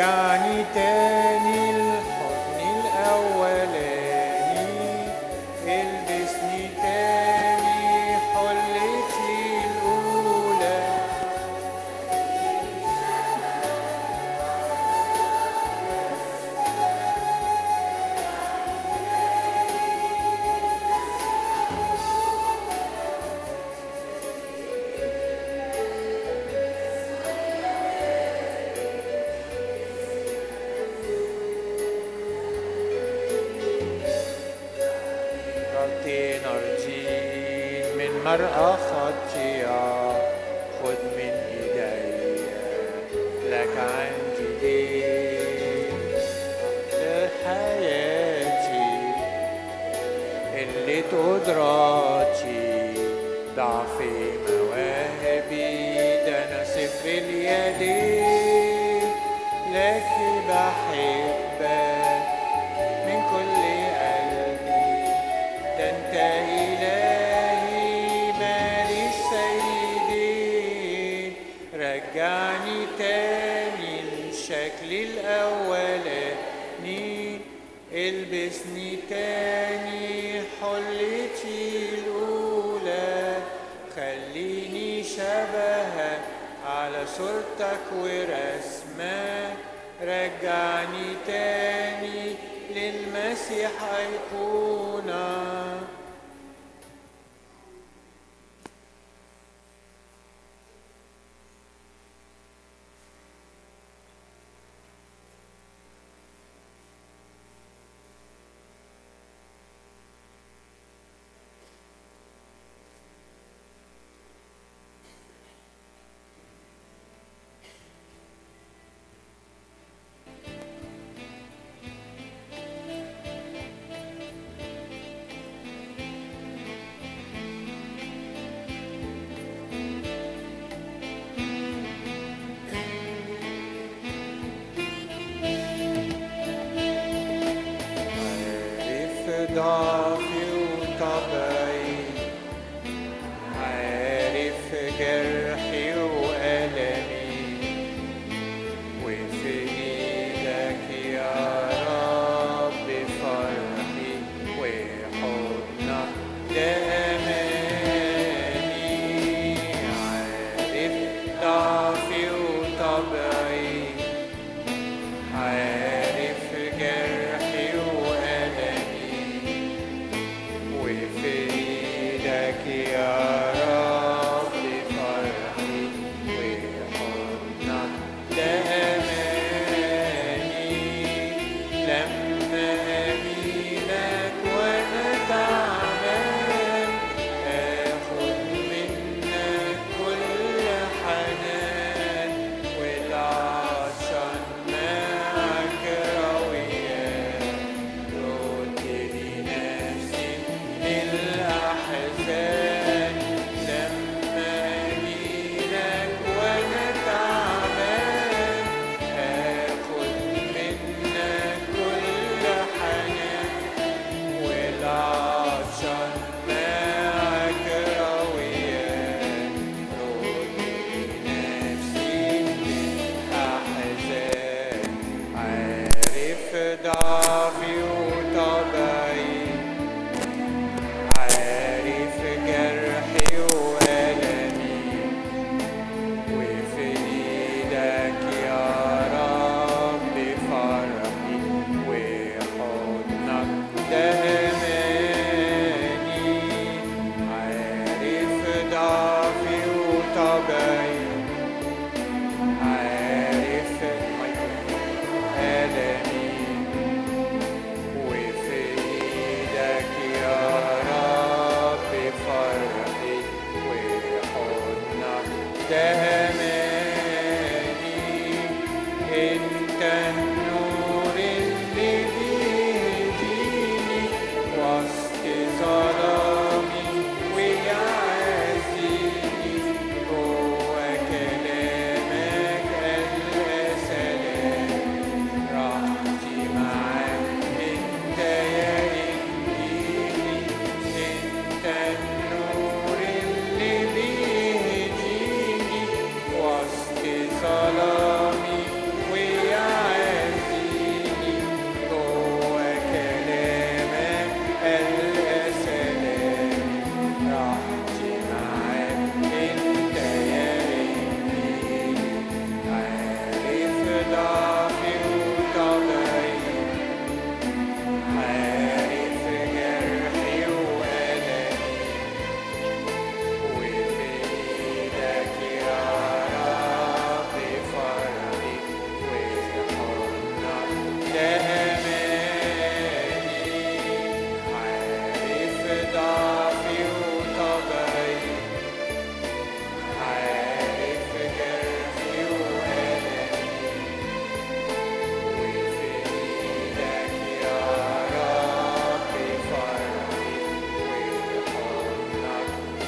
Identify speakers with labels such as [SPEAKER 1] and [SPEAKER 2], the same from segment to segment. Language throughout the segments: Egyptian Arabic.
[SPEAKER 1] رجعني تاني الحضن الأولاني البسني تاني حلتي الأولى ربطين أرجين من مرأة خطية خد من إيدي لك عندي إيه لحياتي اللي قدراتي ضعفي مواهبي ده أنا سف اليدين لكن بحبك من كل قلبي ده انت إلهي ماليش سيدي رجعني تاني لشكلي الأولاني البسني تاني حلتي الأولى خليني شبهك على صورتك ورسمك رجعني تاني للمسيح أيقونة عارف ضعفي وطبعي عارف جرحي وألمي وفي إيدك يا رب فرحي وحضنك ده أماني عارف ضعفي وطبعي عارف جرحي وألمي وفي إيدك يا رب فرحي وحضنك ده أماني لما أمينك وأنا تعبان آخد منك كل حنان والعطشان معك رويان ردني نفسي من الأحزان لما أجيلك وأنا تعبان آخد منك كل حنان والعطشان معك رويان ردني نفسي من الأحزان عارف ضعفي وطبعي عارف جرحي وألمي وفي إيدك يا رب فرحي وحضنك ده أماني عارف ضعفي وطبعي عارف ألمي وفي إيدك يا رب فرحي وحضنك ده أماني أنت النور اللي بيهديني وسط ظلامي ويعزيني هو كلامك السلام راحتي معاك انت يا انجيلي انت النور اللي بيهديني وسط ظلامي ويعزيني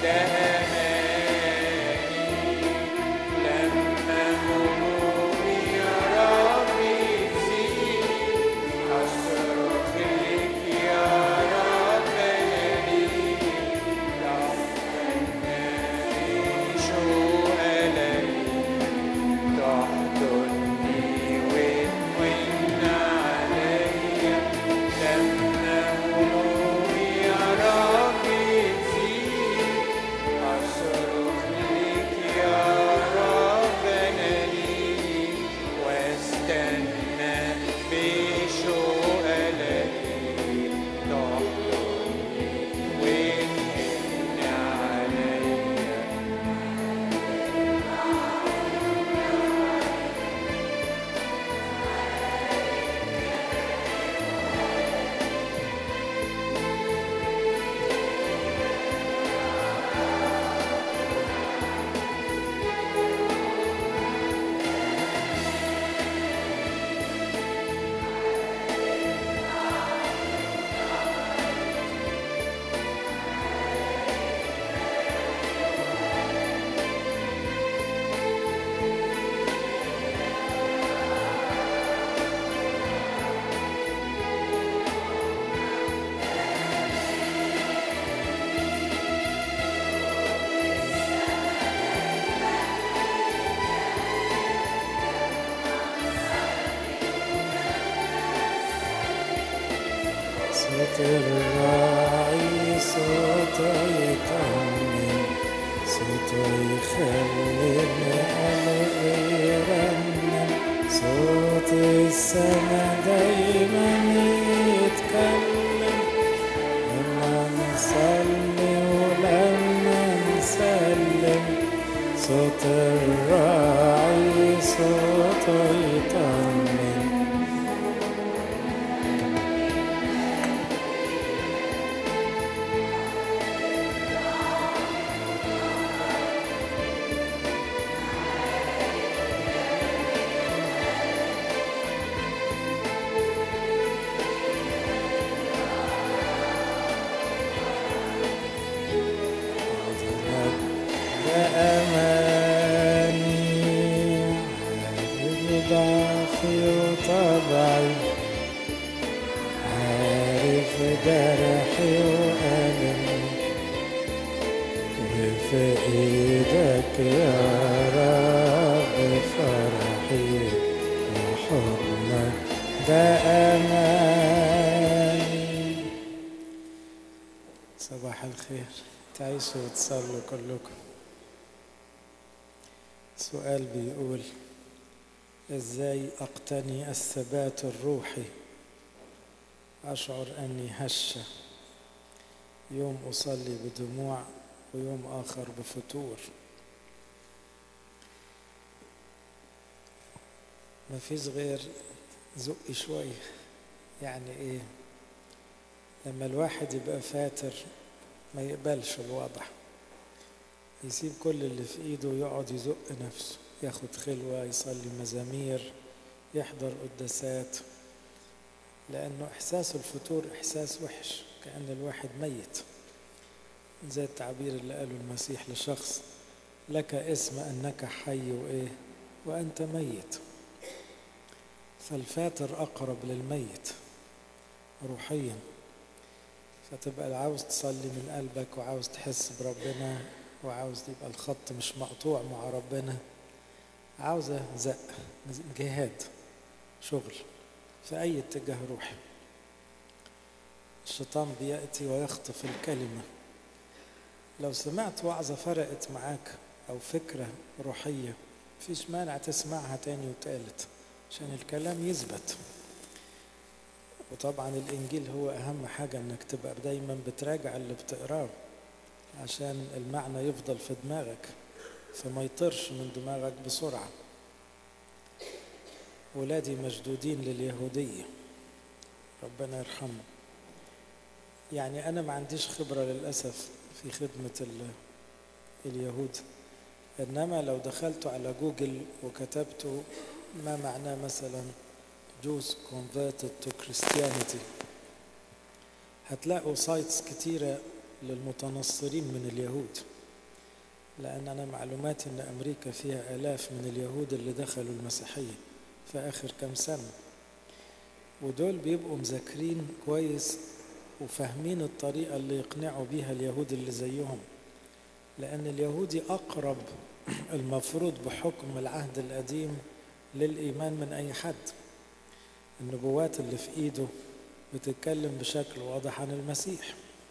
[SPEAKER 1] أماني لما همومي يا ربي تزيد أصرخ لك يا رب أناديك تحضني شو ألاقيك تحضني وتمن عليا لما همومي يا ربي تزيد أصرخ لك يا رب أناديك واستنى بشوق ألاقيك تحضني وتمن عليا
[SPEAKER 2] صوت الراعي صوته يطمن صوته يخلي القلب يرنم صوت السما دايما يتكلم لما نصلي ولما نسلم صوت الراعي صوته يطمن حاضرك بأماني عارف ضعفي وطبعي عارف جرحي وألمي وفي إيدك يا رب فرحي وحضنك ده أماني صباح الخير تعيشوا وتصلوا كلكم سؤال بيقول ازاي اقتني الثبات الروحي اشعر اني هشه يوم اصلي بدموع ويوم اخر بفتور مفيش غير زق شويه يعني ايه لما الواحد يبقى فاتر ما يقبلش الوضع يسيب كل اللي في ايده ويقعد يزق نفسه ياخد خلوة يصلي مزامير يحضر قداسات لأنه إحساس الفتور إحساس وحش كأن الواحد ميت زي التعبير اللي قاله المسيح لشخص لك اسم أنك حي وإيه وأنت ميت فالفاتر أقرب للميت روحيا فتبقى عاوز تصلي من قلبك وعاوز تحس بربنا وعاوز يبقى الخط مش مقطوع مع ربنا عاوزة زق جهاد شغل في أي اتجاه روحي الشيطان بيأتي ويخطف الكلمة لو سمعت وعظة فرقت معاك أو فكرة روحية مفيش مانع تسمعها تاني وتالت عشان الكلام يثبت وطبعا الإنجيل هو أهم حاجة إنك تبقى دايما بتراجع اللي بتقراه عشان المعنى يفضل في دماغك فما يطرش من دماغك بسرعة ولادي مشدودين لليهودية ربنا يرحمه يعني أنا ما عنديش خبرة للأسف في خدمة ال- اليهود إنما لو دخلت على جوجل وكتبت ما معناه مثلا Jews converted to Christianity هتلاقوا سايتس كتيرة للمتنصرين من اليهود لأن أنا معلوماتي أن أمريكا فيها آلاف من اليهود اللي دخلوا المسيحية في آخر كام سنة ودول بيبقوا مذاكرين كويس وفاهمين الطريقة اللي يقنعوا بيها اليهود اللي زيهم لأن اليهودي أقرب المفروض بحكم العهد القديم للإيمان من أي حد النبوات اللي في إيده بتتكلم بشكل واضح عن المسيح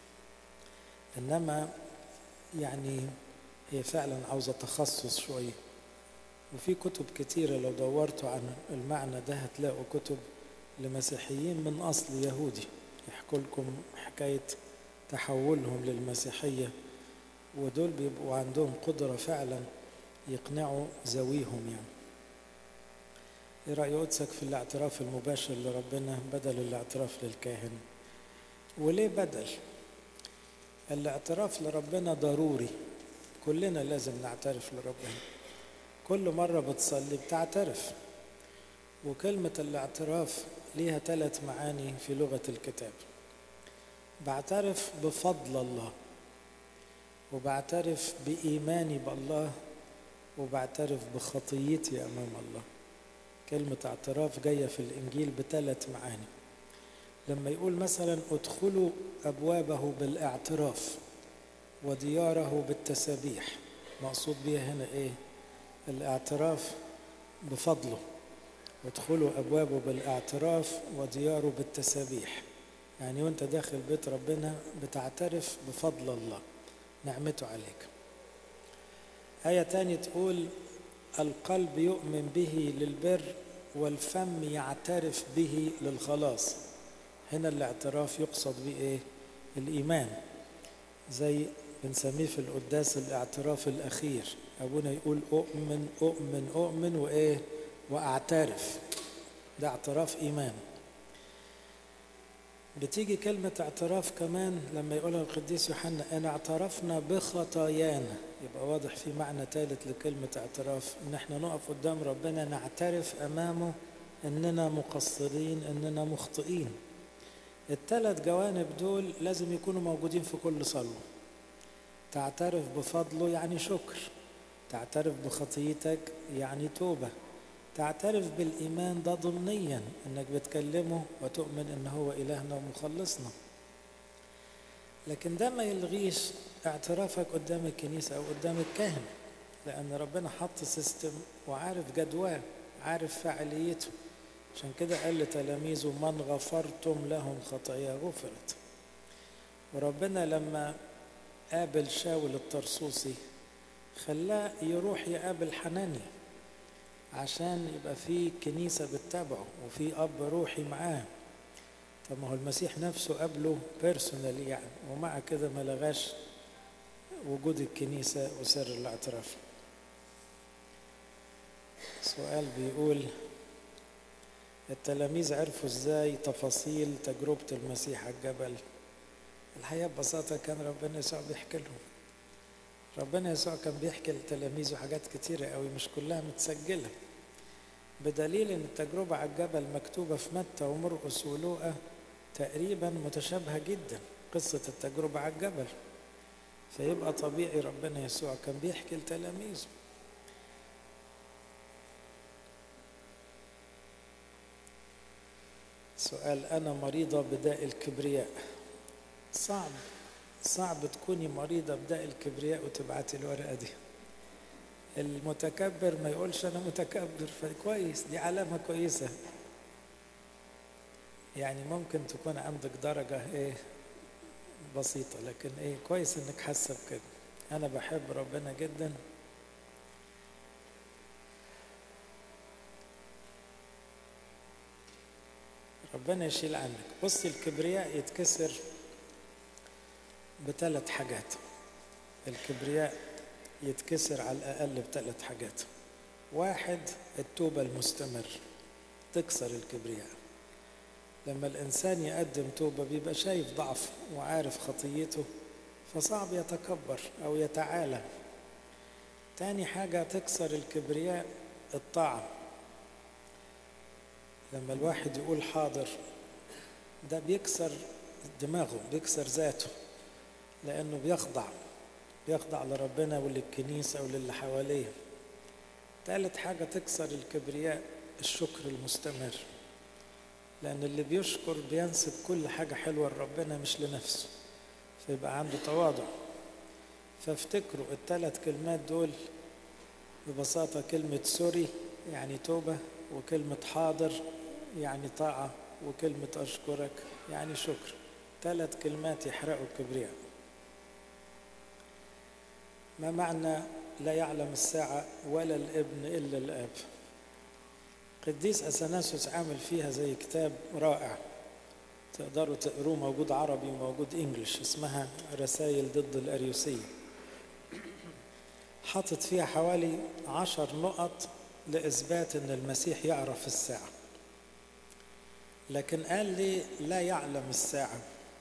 [SPEAKER 2] إنما يعني هي فعلا عاوزة تخصص شوية وفي كتب كتيرة لو دورتوا عن المعنى ده هتلاقوا كتب لمسيحيين من أصل يهودي يحكوا لكم حكاية تحولهم للمسيحية ودول بيبقوا عندهم قدرة فعلا يقنعوا ذويهم يعني ايه رأي قدسك في الاعتراف المباشر لربنا بدل الاعتراف للكاهن وليه بدل الاعتراف لربنا ضروري كلنا لازم نعترف لربنا كل مرة بتصلي بتعترف وكلمة الاعتراف ليها ثلاث معاني في لغة الكتاب بعترف بفضل الله وبعترف بإيماني بالله وبعترف بخطيتي أمام الله كلمة اعتراف جاية في الإنجيل بثلاث معاني لما يقول مثلا ادخلوا أبوابه بالاعتراف ودياره بالتسابيح مقصود بيها هنا إيه الاعتراف بفضله وادخلوا أبوابه بالاعتراف ودياره بالتسابيح يعني وانت داخل بيت ربنا بتعترف بفضل الله نعمته عليك آية تانية تقول القلب يؤمن به للبر والفم يعترف به للخلاص هنا الاعتراف يقصد به ايه الإيمان زي بنسميه في القداس الاعتراف الأخير أبونا يقول أؤمن أؤمن أؤمن وإيه وأعترف ده اعتراف إيمان بتيجي كلمة اعتراف كمان لما يقولها القديس يوحنا أن اعترفنا بخطايانا يبقى واضح في معنى ثالث لكلمة اعتراف إن احنا نقف قدام ربنا نعترف أمامه إننا مقصرين إننا مخطئين الثلاث جوانب دول لازم يكونوا موجودين في كل صلوة تعترف بفضله يعني شكر تعترف بخطيتك يعني توبة تعترف بالإيمان ده ضمنيا إنك بتكلمه وتؤمن إن هو إلهنا ومخلصنا لكن ده ما يلغيش اعترافك قدام الكنيسة أو قدام الكاهن لأن ربنا حط سيستم وعارف جدواه عارف فعاليته عشان كده قال لتلاميذه من غفرتم لهم خطايا غفرت وربنا لما قابل شاول الطرسوسي خلاه يروح يقابل حنانيا عشان يبقى في كنيسة بتتابعه وفي أب روحي معاه طب ما هو المسيح نفسه قابله بيرسونالي يعني ومع كده ما لغاش وجود الكنيسة وسر الاعتراف سؤال بيقول التلاميذ عرفوا ازاي تفاصيل تجربة المسيح على الجبل الحقيقة ببساطة كان ربنا يسوع بيحكي لهم ربنا يسوع كان بيحكي لتلاميذه حاجات كتيرة قوي مش كلها متسجلة بدليل ان التجربة على الجبل مكتوبة في متى ومرقس ولوقا تقريبا متشابهة جدا قصة التجربة على الجبل فيبقى طبيعي ربنا يسوع كان بيحكي لتلاميذه سؤال أنا مريضة بداء الكبرياء صعب صعب تكوني مريضة بداء الكبرياء وتبعتي الورقة دي المتكبر ما يقولش أنا متكبر فكويس دي علامة كويسة يعني ممكن تكون عندك درجة إيه بسيطة لكن إيه كويس إنك حاسة بكده أنا بحب ربنا جدا ربنا يشيل عنك بصي الكبرياء يتكسر بثلاث حاجات الكبرياء يتكسر على الأقل بثلاث حاجات واحد التوبة المستمر تكسر الكبرياء لما الإنسان يقدم توبة بيبقى شايف ضعف وعارف خطيته فصعب يتكبر أو يتعالى تاني حاجة تكسر الكبرياء الطاعة لما الواحد يقول حاضر ده بيكسر دماغه بيكسر ذاته لأنه بيخضع يخضع لربنا وللكنيسة وللي حواليه ثالث حاجة تكسر الكبرياء الشكر المستمر لأن اللي بيشكر بينسب كل حاجة حلوة لربنا مش لنفسه فيبقى عنده تواضع فافتكروا الثلاث كلمات دول ببساطة كلمة سوري يعني توبة وكلمة حاضر يعني طاعة وكلمة أشكرك يعني شكر ثلاث كلمات يحرقوا الكبرياء ما معنى لا يعلم الساعة ولا الابن إلا الآب قديس أثناسوس عامل فيها زي كتاب رائع تقدروا تقروه موجود عربي وموجود انجلش اسمها رسائل ضد الأريوسية حاطط فيها حوالي عشر نقط لإثبات أن المسيح يعرف الساعة لكن قال لي لا يعلم الساعة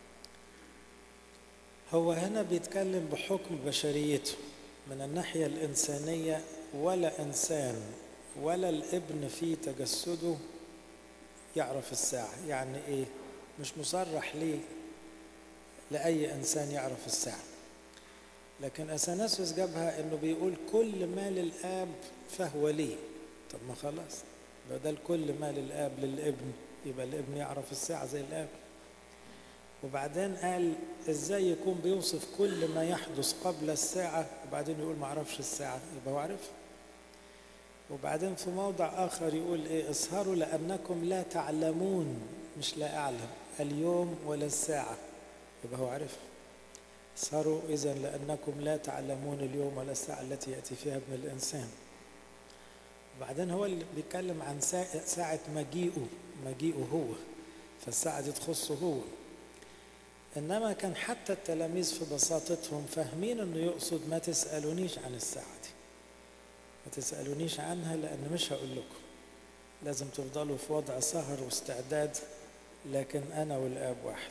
[SPEAKER 2] هو هنا بيتكلم بحكم بشريته من الناحية الإنسانية ولا إنسان ولا الابن في تجسده يعرف الساعة يعني إيه مش مصرح ليه لأي إنسان يعرف الساعة لكن أثناسوس جابها إنه بيقول كل ما للآب فهو لي طب ما خلاص بدل كل ما للآب للابن يبقى الابن يعرف الساعة زي الآب وبعدين قال ازاي يكون بيوصف كل ما يحدث قبل الساعة وبعدين يقول ما عرفش الساعة يبقى هو عارف وبعدين في موضع آخر يقول إيه اسهروا لأنكم لا تعلمون مش لا أعلم اليوم ولا الساعة يبقى هو عارف اسهروا إذا لأنكم لا تعلمون اليوم ولا الساعة التي يأتي فيها ابن الإنسان وبعدين هو اللي بيتكلم عن ساعة مجيئه مجيئه هو فالساعة دي تخصه هو إنما كان حتى التلاميذ في بساطتهم فاهمين إنه يقصد ما تسألونيش عن الساعة دي ما تسألونيش عنها لأن مش هقول لكم لازم تفضلوا في وضع سهر واستعداد لكن أنا والآب واحد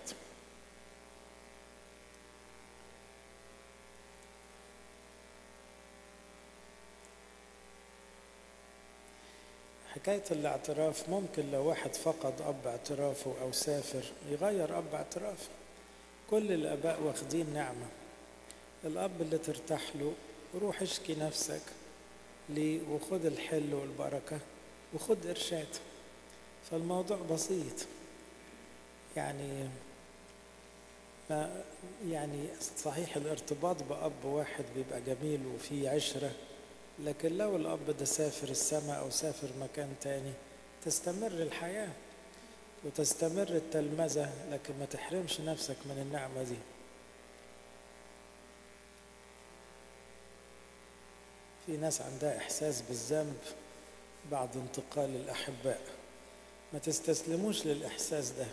[SPEAKER 2] حكاية الاعتراف ممكن لو واحد فقد أب اعترافه أو سافر يغير أب اعترافه كل الآباء واخدين نعمة الأب اللي ترتاح له روح اشكي نفسك ليه وخد الحل والبركة وخد إرشاد فالموضوع بسيط يعني ما يعني صحيح الارتباط بأب واحد بيبقى جميل وفيه عشرة لكن لو الأب ده سافر السماء أو سافر مكان تاني تستمر الحياة وتستمر التلمذة لكن ما تحرمش نفسك من النعمة دي في ناس عندها إحساس بالذنب بعد انتقال الأحباء ما تستسلموش للإحساس ده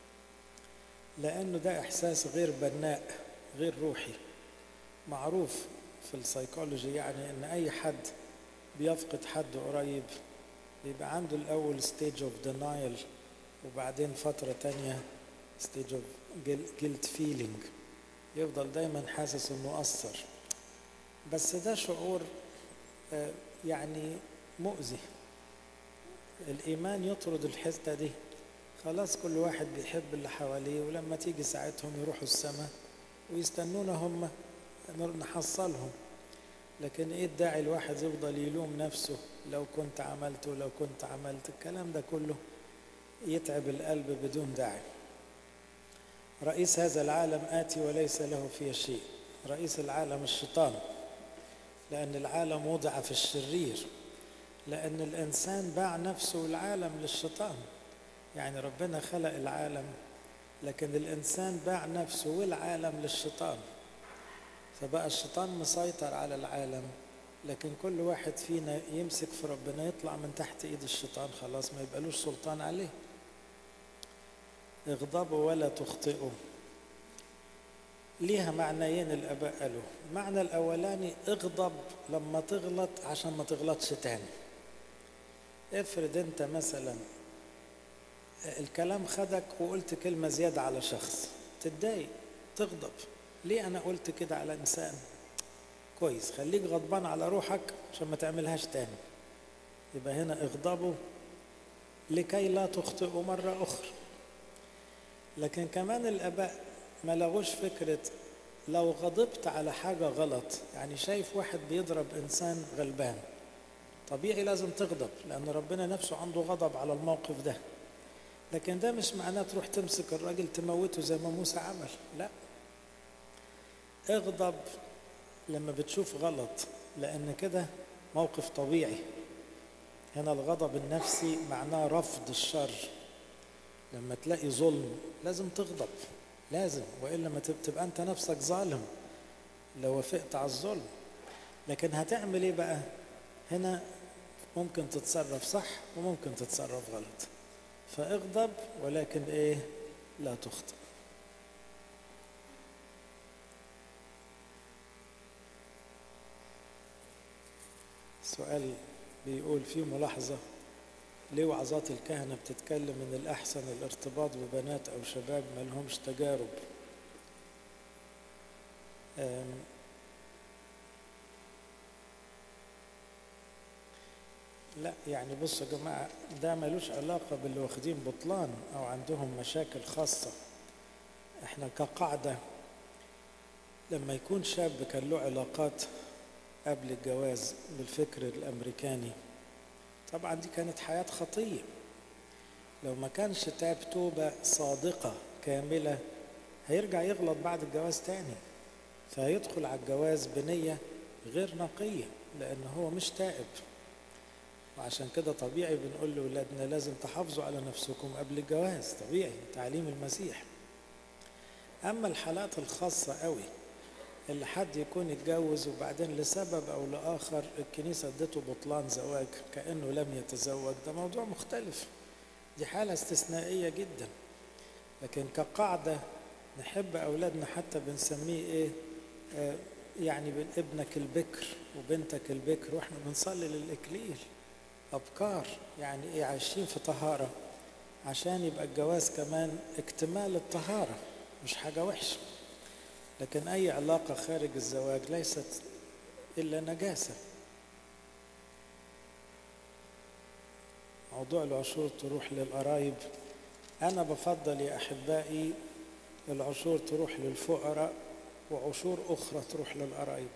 [SPEAKER 2] لأنه ده إحساس غير بناء غير روحي معروف في السيكولوجي يعني ان اي حد بيفقد حد قريب بيبقى عنده الاول ستيج اوف دينايل وبعدين فتره تانية ستيج اوف جيلت فيلينج يفضل دايما حاسس انه قصر بس ده شعور يعني مؤذي الايمان يطرد الحته دي خلاص كل واحد بيحب اللي حواليه ولما تيجي ساعتهم يروحوا السماء ويستنونا هم نحصلهم لكن ايه الداعي الواحد يفضل يلوم نفسه لو كنت عملت ولو كنت عملت الكلام ده كله يتعب القلب بدون داعي رئيس هذا العالم آتي وليس له فيه شيء رئيس العالم الشيطان لأن العالم وضع في الشرير لأن الإنسان باع نفسه العالم للشيطان يعني ربنا خلق العالم لكن الإنسان باع نفسه والعالم للشيطان فبقى الشيطان مسيطر على العالم لكن كل واحد فينا يمسك في ربنا يطلع من تحت ايد الشيطان خلاص ما يبقالوش سلطان عليه اغضبوا ولا تخطئوا ليها معنيين الاباء قالوا المعنى الاولاني اغضب لما تغلط عشان ما تغلطش تاني افرض انت مثلا الكلام خدك وقلت كلمة زيادة على شخص تتضايق تغضب ليه انا قلت كده على انسان كويس خليك غضبان على روحك عشان ما تعملهاش تاني يبقى هنا اغضبوا لكي لا تخطئوا مرة أخرى لكن كمان الآباء ما لغوش فكرة لو غضبت على حاجة غلط يعني شايف واحد بيضرب إنسان غلبان طبيعي لازم تغضب لأن ربنا نفسه عنده غضب على الموقف ده لكن ده مش معناه تروح تمسك الراجل تموته زي ما موسى عمل لا اغضب لما بتشوف غلط لأن كده موقف طبيعي هنا الغضب النفسي معناه رفض الشر لما تلاقي ظلم لازم تغضب لازم والا ما تبقى انت نفسك ظالم لو وافقت على الظلم لكن هتعمل ايه بقى هنا ممكن تتصرف صح وممكن تتصرف غلط فاغضب ولكن ايه لا تخطئ سؤال بيقول في ملاحظه ليه وعظات الكهنة بتتكلم من الأحسن الارتباط ببنات أو شباب ما لهمش تجارب لا يعني بصوا يا جماعة ده ملوش علاقة باللي واخدين بطلان أو عندهم مشاكل خاصة احنا كقاعدة لما يكون شاب كان له علاقات قبل الجواز بالفكر الأمريكاني طبعا دي كانت حياة خطية لو ما كانش تاب توبة صادقة كاملة هيرجع يغلط بعد الجواز تاني فهيدخل على الجواز بنية غير نقية لأن هو مش تائب وعشان كده طبيعي بنقول لأولادنا لازم تحافظوا على نفسكم قبل الجواز طبيعي تعليم المسيح أما الحالات الخاصة قوي اللي حد يكون اتجوز وبعدين لسبب او لاخر الكنيسه ادته بطلان زواج كانه لم يتزوج ده موضوع مختلف دي حاله استثنائيه جدا لكن كقاعده نحب اولادنا حتى بنسميه ايه آه يعني ابنك البكر وبنتك البكر واحنا بنصلي للاكليل ابكار يعني ايه عايشين في طهاره عشان يبقى الجواز كمان اكتمال الطهاره مش حاجه وحشه لكن أي علاقة خارج الزواج ليست إلا نجاسة موضوع العشور تروح للقرايب أنا بفضل يا أحبائي العشور تروح للفقراء وعشور أخرى تروح للقرايب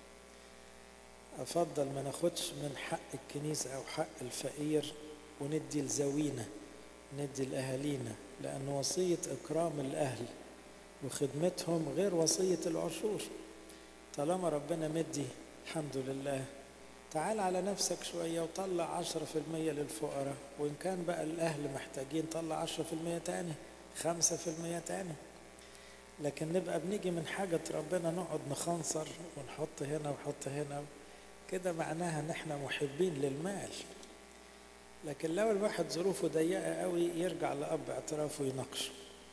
[SPEAKER 2] أفضل ما ناخدش من حق الكنيسة أو حق الفقير وندي لزوينا ندي لأهالينا لأن وصية إكرام الأهل وخدمتهم غير وصية العشور طالما ربنا مدي الحمد لله تعال على نفسك شوية وطلع عشرة في المية للفقراء وإن كان بقى الأهل محتاجين طلع عشرة في المية تاني خمسة في المية تاني لكن نبقى بنيجي من حاجة ربنا نقعد نخنصر ونحط هنا ونحط هنا كده معناها ان احنا محبين للمال لكن لو الواحد ظروفه ضيقة قوي يرجع لأب اعترافه ويناقشه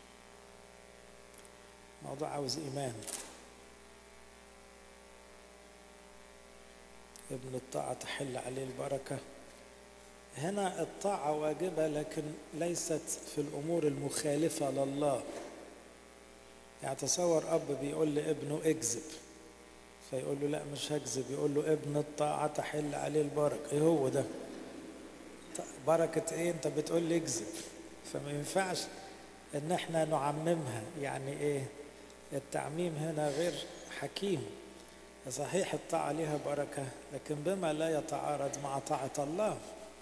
[SPEAKER 2] موضوع عاوز إيمان ابن الطاعة تحل عليه البركة هنا الطاعة واجبة لكن ليست في الأمور المخالفة لله يعني تصور أب بيقول لابنه اكذب فيقول له لا مش هكذب يقول له ابن الطاعة تحل عليه البركة ايه هو ده بركة ايه انت بتقول لي اكذب فما ينفعش ان احنا نعممها يعني ايه التعميم هنا غير حكيم صحيح الطاعة لها بركة لكن بما لا يتعارض مع طاعة الله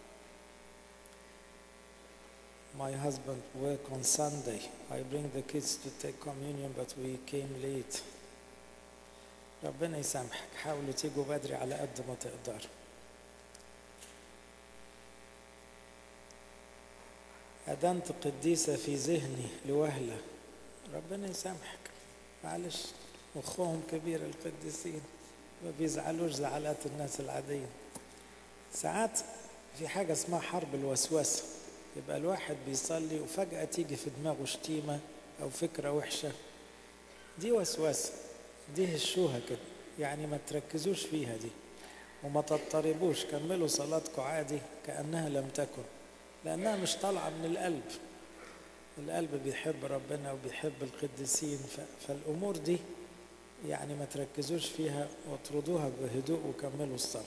[SPEAKER 2] My husband work on Sunday. I bring the kids to take communion but we came late. ربنا يسامحك حاولوا تيجوا بدري على قد ما تقدر أدنت قديسة في ذهني لوهلة ربنا يسامحك معلش مخهم كبير القديسين ما بيزعلوش زعلات الناس العادية ساعات في حاجة اسمها حرب الوسوسة يبقى الواحد بيصلي وفجأة تيجي في دماغه شتيمة أو فكرة وحشة دي وسوسة دي هشوها كده يعني ما تركزوش فيها دي وما تضطربوش كملوا صلاتكم عادي كأنها لم تكن لأنها مش طالعة من القلب القلب بيحب ربنا وبيحب القديسين فالأمور دي يعني ما تركزوش فيها واطردوها بهدوء وكملوا الصلاة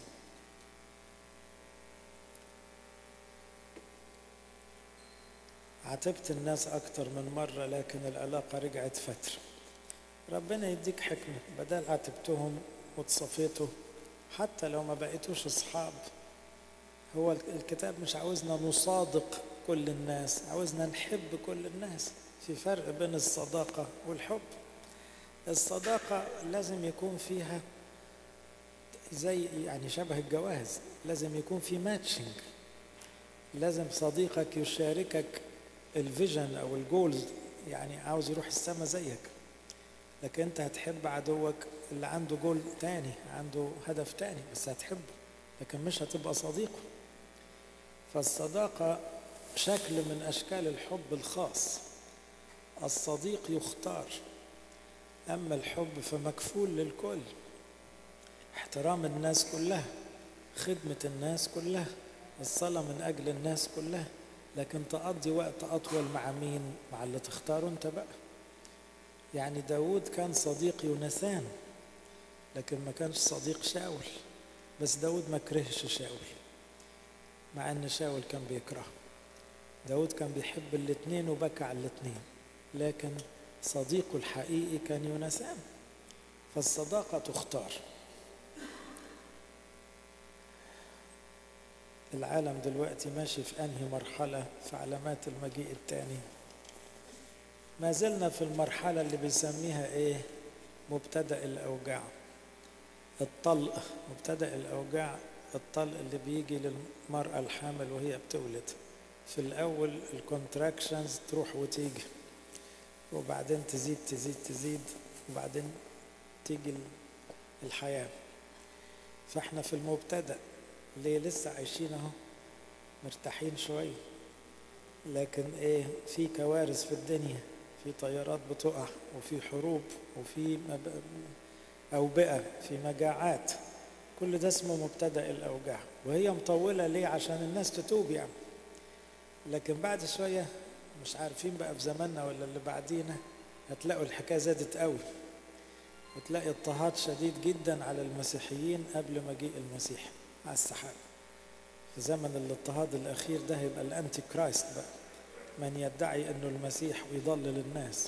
[SPEAKER 2] عاتبت الناس أكتر من مرة لكن العلاقة رجعت فترة ربنا يديك حكمة بدل عاتبتهم وتصفيته حتى لو ما بقيتوش أصحاب هو الكتاب مش عاوزنا نصادق كل الناس عاوزنا نحب كل الناس في فرق بين الصداقة والحب الصداقة لازم يكون فيها زي يعني شبه الجواز لازم يكون في ماتشنج لازم صديقك يشاركك الفيجن او الجولز يعني عاوز يروح السما زيك لكن انت هتحب عدوك اللي عنده جول تاني عنده هدف تاني بس هتحبه لكن مش هتبقى صديقه فالصداقة شكل من أشكال الحب الخاص الصديق يختار أما الحب فمكفول للكل احترام الناس كلها خدمة الناس كلها الصلاة من أجل الناس كلها لكن تقضي وقت أطول مع مين مع اللي تختاره أنت بقى يعني داود كان صديق يونسان لكن ما كانش صديق شاول بس داود ما كرهش شاول مع ان شاول كان بيكره داود كان بيحب الاثنين وبكى على الاثنين لكن صديقه الحقيقي كان يونسان فالصداقة تختار العالم دلوقتي ماشي في أنهي مرحلة في علامات المجيء الثاني ما زلنا في المرحلة اللي بيسميها إيه مبتدأ الأوجاع الطلق مبتدأ الأوجاع الطلق اللي بيجي للمرأة الحامل وهي بتولد في الأول الكونتراكشنز تروح وتيجي وبعدين تزيد تزيد تزيد وبعدين تيجي الحياة فاحنا في المبتدأ ليه لسه عايشين اهو مرتاحين شوية لكن ايه في كوارث في الدنيا في طيارات بتقع وفي حروب وفي مب... أوبئة في مجاعات كل ده اسمه مبتدأ الأوجاع وهي مطولة ليه عشان الناس تتوب يعني لكن بعد شوية مش عارفين بقى في زماننا ولا اللي بعدينا هتلاقوا الحكاية زادت قوي وتلاقي اضطهاد شديد جدا على المسيحيين قبل مجيء المسيح على السحاب في زمن الاضطهاد الأخير ده هيبقى الأنتي كرايست بقى من يدعي أنه المسيح ويضلل الناس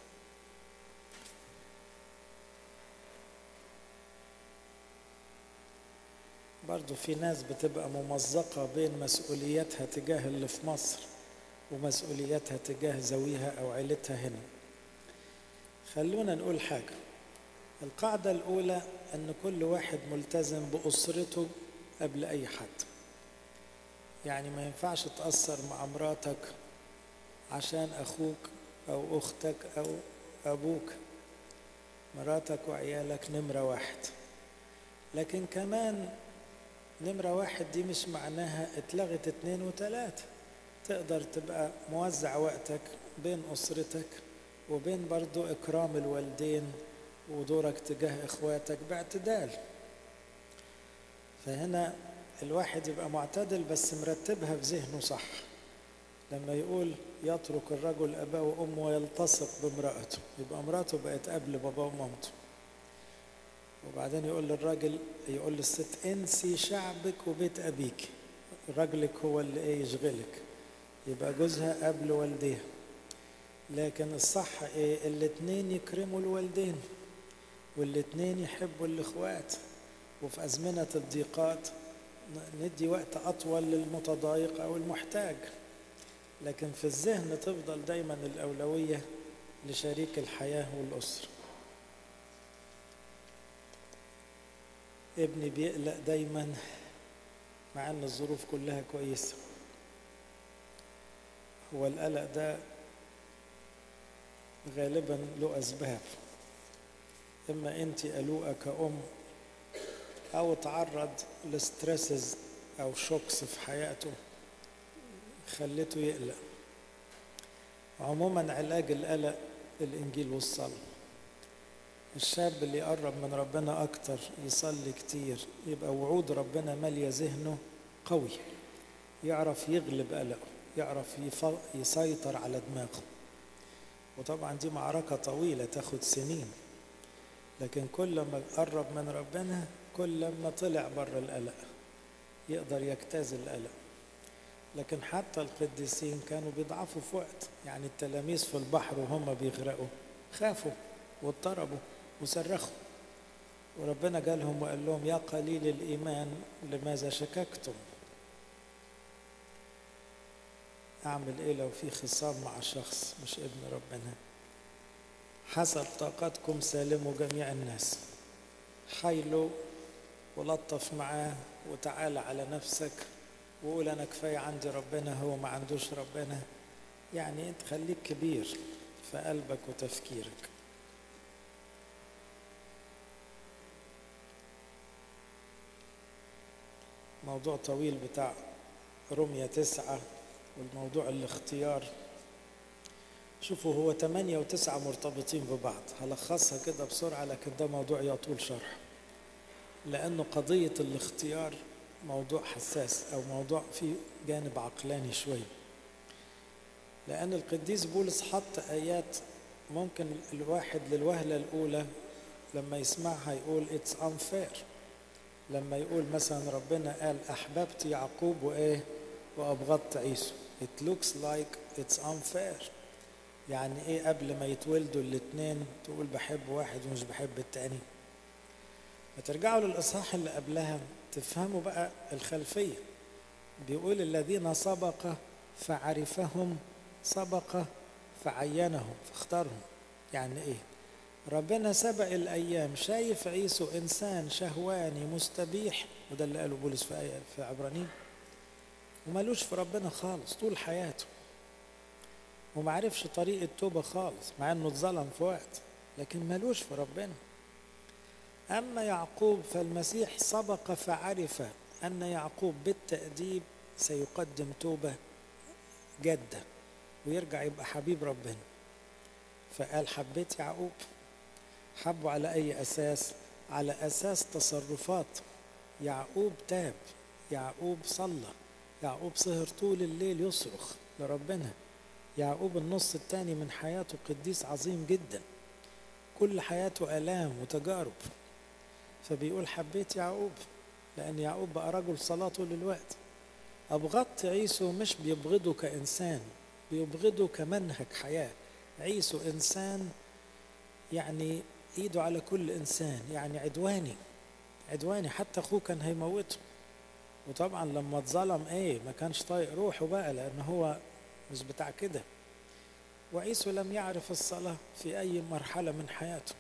[SPEAKER 2] برضو في ناس بتبقى ممزقة بين مسؤولياتها تجاه اللي في مصر ومسؤولياتها تجاه زويها أو عيلتها هنا خلونا نقول حاجة القاعدة الأولى أن كل واحد ملتزم بأسرته قبل أي حد يعني ما ينفعش تأثر مع مراتك عشان أخوك أو أختك أو أبوك مراتك وعيالك نمرة واحد لكن كمان نمرة واحد دي مش معناها اتلغت اتنين وتلاتة تقدر تبقى موزع وقتك بين أسرتك وبين برضو إكرام الوالدين ودورك تجاه إخواتك باعتدال فهنا الواحد يبقى معتدل بس مرتبها في ذهنه صح لما يقول يترك الرجل أباه وأمه ويلتصق بامرأته يبقى امرأته بقت قبل باباه ومامته وبعدين يقول للراجل يقول للست انسي شعبك وبيت أبيك رجلك هو اللي ايه يشغلك يبقى جوزها قبل والديها لكن الصح ايه الاتنين يكرموا الوالدين والاتنين يحبوا الاخوات وفي أزمنة الضيقات ندي وقت أطول للمتضايق أو المحتاج لكن في الذهن تفضل دايما الأولوية لشريك الحياة والأسرة ابني بيقلق دايما مع ان الظروف كلها كويسة هو القلق ده غالبا له أسباب إما أنت قلوقة كأم أو تعرض لستريسز أو شوكس في حياته خلته يقلق عموما علاج القلق الإنجيل والصلاة الشاب اللي يقرب من ربنا أكتر يصلي كتير يبقى وعود ربنا مالية ذهنه قوي يعرف يغلب قلقه يعرف يسيطر على دماغه وطبعا دي معركة طويلة تاخد سنين لكن كل ما قرب من ربنا كل ما طلع بره القلق يقدر يجتاز القلق لكن حتى القديسين كانوا بيضعفوا في وقت يعني التلاميذ في البحر وهم بيغرقوا خافوا واضطربوا وصرخوا وربنا جالهم وقال لهم يا قليل الإيمان لماذا شككتم أعمل إيه لو في خصام مع شخص مش ابن ربنا حسب طاقتكم سالموا جميع الناس حايلوا ولطف معاه وتعالى على نفسك وقول أنا كفاية عندي ربنا هو ما عندوش ربنا يعني أنت خليك كبير في قلبك وتفكيرك موضوع طويل بتاع رمية تسعة والموضوع الاختيار شوفوا هو ثمانية وتسعة مرتبطين ببعض هلخصها كده بسرعة لكن ده موضوع يطول شرح لأنه قضية الاختيار موضوع حساس أو موضوع فيه جانب عقلاني شوي لأن القديس بولس حط آيات ممكن الواحد للوهلة الأولى لما يسمعها يقول it's unfair لما يقول مثلا ربنا قال أحببت يعقوب وإيه وأبغضت عيسو it looks like it's unfair يعني إيه قبل ما يتولدوا الاتنين تقول بحب واحد ومش بحب التاني ما ترجعوا للإصحاح اللي قبلها تفهموا بقى الخلفية بيقول الذين سبق فعرفهم سبق فعينهم فاختارهم يعني ايه ربنا سبق الايام شايف عيسو انسان شهواني مستبيح وده اللي قاله بولس في آية في عبرانيين ومالوش في ربنا خالص طول حياته ومعرفش طريق التوبة خالص مع انه اتظلم في وقت لكن مالوش في ربنا أما يعقوب فالمسيح سبق فعرف أن يعقوب بالتأديب سيقدم توبة جادة ويرجع يبقى حبيب ربنا فقال حبيت يعقوب حبه على أي أساس على أساس تصرفات يعقوب تاب يعقوب صلى يعقوب سهر طول الليل يصرخ لربنا يعقوب النص الثاني من حياته قديس عظيم جدا كل حياته آلام وتجارب فبيقول حبيت يعقوب لأن يعقوب بقى رجل صلاة طول الوقت أبغضت عيسو مش بيبغضه كإنسان بيبغضه كمنهج حياة عيسو إنسان يعني إيده على كل إنسان يعني عدواني عدواني حتى أخوه كان هيموته وطبعا لما اتظلم إيه ما كانش طايق روحه بقى لأن هو مش بتاع كده وعيسو لم يعرف الصلاة في أي مرحلة من حياته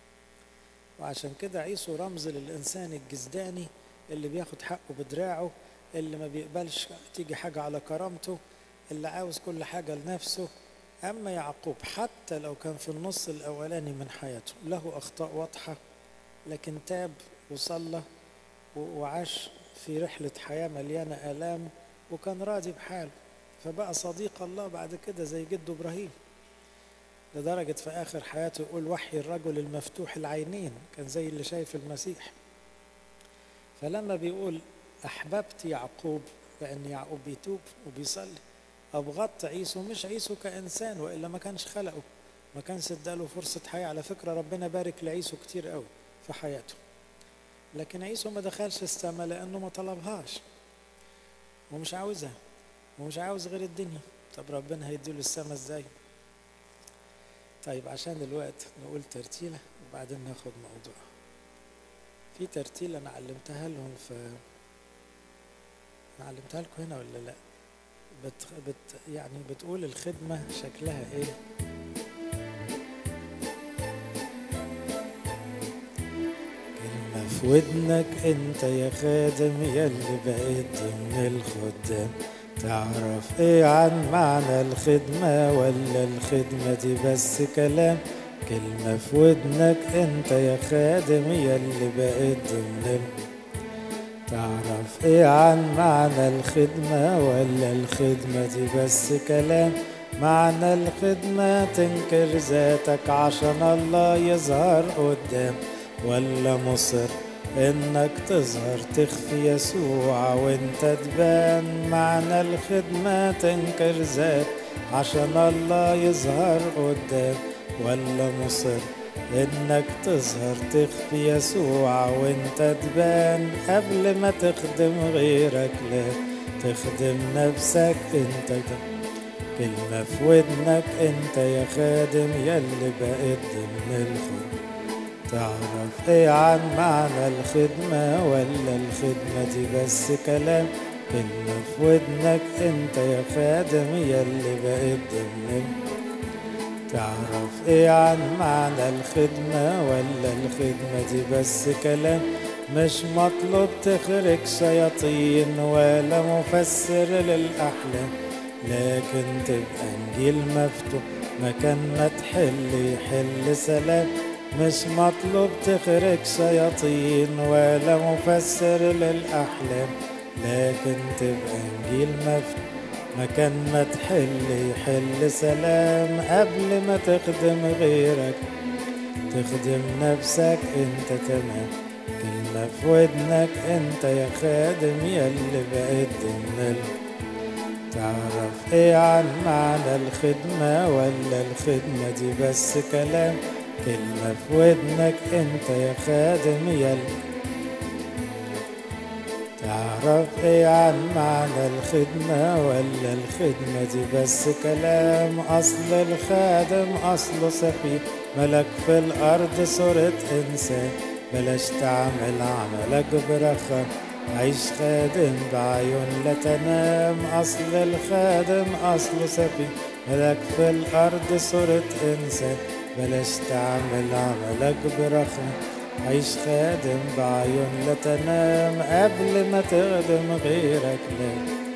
[SPEAKER 2] وعشان كده عيسو رمز للإنسان الجزداني اللي بياخد حقه بدراعه اللي ما بيقبلش تيجي حاجة على كرامته اللي عاوز كل حاجة لنفسه أما يعقوب حتى لو كان في النص الأولاني من حياته له أخطاء واضحة لكن تاب وصلى وعاش في رحلة حياة مليانة آلام وكان راضي بحاله فبقى صديق الله بعد كده زي جده إبراهيم لدرجة في آخر حياته يقول وحي الرجل المفتوح العينين كان زي اللي شايف المسيح فلما بيقول أحببت يعقوب لأن يعقوب بيتوب وبيصلي أبغضت عيسو مش عيسو كإنسان وإلا ما كانش خلقه ما كانش اداله فرصة حياة على فكرة ربنا بارك لعيسو كتير قوي في حياته لكن عيسو ما دخلش السماء لأنه ما طلبهاش ومش عاوزها ومش عاوز غير الدنيا طب ربنا هيديله السماء ازاي طيب عشان الوقت نقول ترتيلة وبعدين ناخد موضوع في ترتيلة أنا علمتها لهم في أنا علمتها لكم هنا ولا لأ بت... بت... يعني بتقول الخدمة شكلها إيه كلمة في ودنك أنت يا خادم يلي بقيت ضمن الخدام تعرف ايه عن معنى الخدمة ولا الخدمة دي بس كلام كلمة في ودنك انت يا خادم يلي بقيت ضمن تعرف ايه عن معنى الخدمة ولا الخدمة دي بس كلام معنى الخدمة تنكر ذاتك عشان الله يظهر قدام ولا مصر انك تظهر تخفي يسوع وانت تبان معنى الخدمة تنكر ذات عشان الله يظهر قدام ولا مصر انك تظهر تخفي يسوع وانت تبان قبل ما تخدم غيرك لا تخدم نفسك انت كلمة في ودنك انت يا خادم يلي بقيت ضمن الخدمة تعرف ايه عن معنى الخدمة ولا الخدمة دي بس كلام كلمة في ودنك انت يا خادم يلي بقيت ضمن تعرف ايه عن معنى الخدمة ولا الخدمة دي بس كلام مش مطلوب تخرج شياطين ولا مفسر للأحلام لكن تبقى انجيل مفتوح مكان ما تحل يحل سلام مش مطلوب تخرج شياطين ولا مفسر للأحلام لكن تبقى انجيل مفتوح مكان ما تحل يحل سلام قبل ما تخدم غيرك تخدم نفسك انت تمام كلمة في ودنك انت يا خادم يلي بقيت ضمن تعرف ايه عن معنى الخدمة ولا الخدمة دي بس كلام كلمة في ودنك انت يا خادم يلي تعرف ايه عن معنى الخدمة ولا الخدمة دي بس كلام أصل الخادم أصله سفيه ملك في الأرض صورة إنسان بلاش تعمل عملك برخاء عيش خادم بعيون لا تنام أصل الخادم أصله سفيه ملك في الأرض صورة إنسان بلاش تعمل عملك برخاء عيش خادم بعيون لا تنام قبل ما تخدم غيرك لا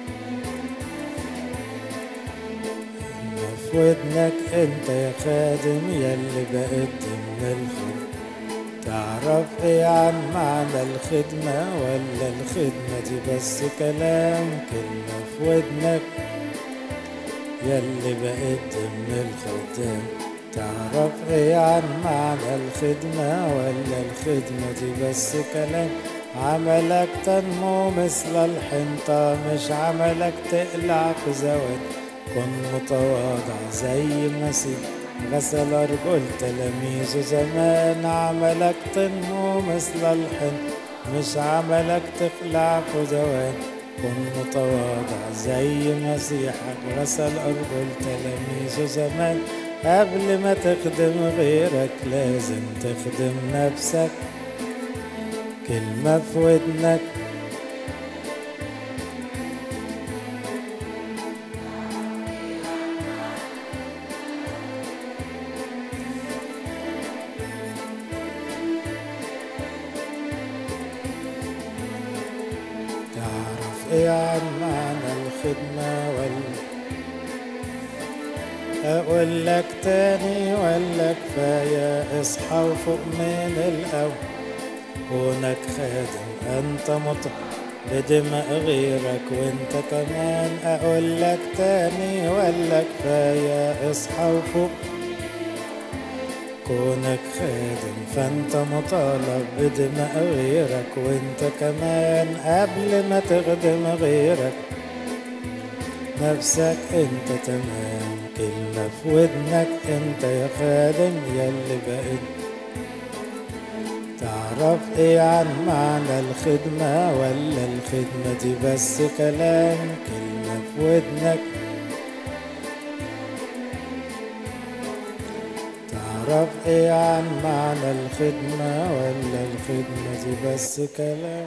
[SPEAKER 2] في ودنك انت يا خادم يلي بقيت ضمن الخدمة تعرف ايه عن معنى الخدمة ولا الخدمة دي بس كلام كلمة في ودنك يلي بقيت ضمن الخدام تعرف ايه عن معنى الخدمة ولا الخدمة دي بس كلام عملك تنمو مثل الحنطة مش عملك تقلع في زوال كن متواضع زي المسيح غسل أرجل تلاميذه زمان عملك تنمو مثل الحنطة مش عملك تقلع في زوال كن متواضع زي مسيحك غسل أرجل تلاميذه زمان قبل ما تخدم غيرك لازم تخدم نفسك كلمة في ودنك تعرف ايه عن معنى الخدمة ولا أقول لك تاني ولا كفاية اصحى وفوق من الأول كونك خادم أنت مطر بدماء غيرك وانت كمان أقول لك تاني ولا كفاية اصحى وفوق كونك خادم فانت مطالب بدماء غيرك وانت كمان قبل ما تخدم غيرك نفسك انت تمام كلمة في ودنك انت يا خادم يلي بقيت تعرف ايه عن معنى الخدمة ولا الخدمة دي بس كلام كلمة في ودنك تعرف ايه عن معنى الخدمة ولا الخدمة دي بس كلام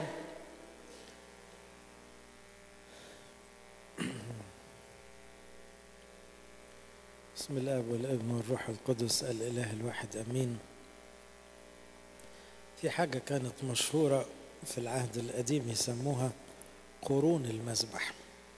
[SPEAKER 2] بسم الله والابن والروح القدس الاله الواحد امين في حاجة كانت مشهورة في العهد القديم يسموها قرون المذبح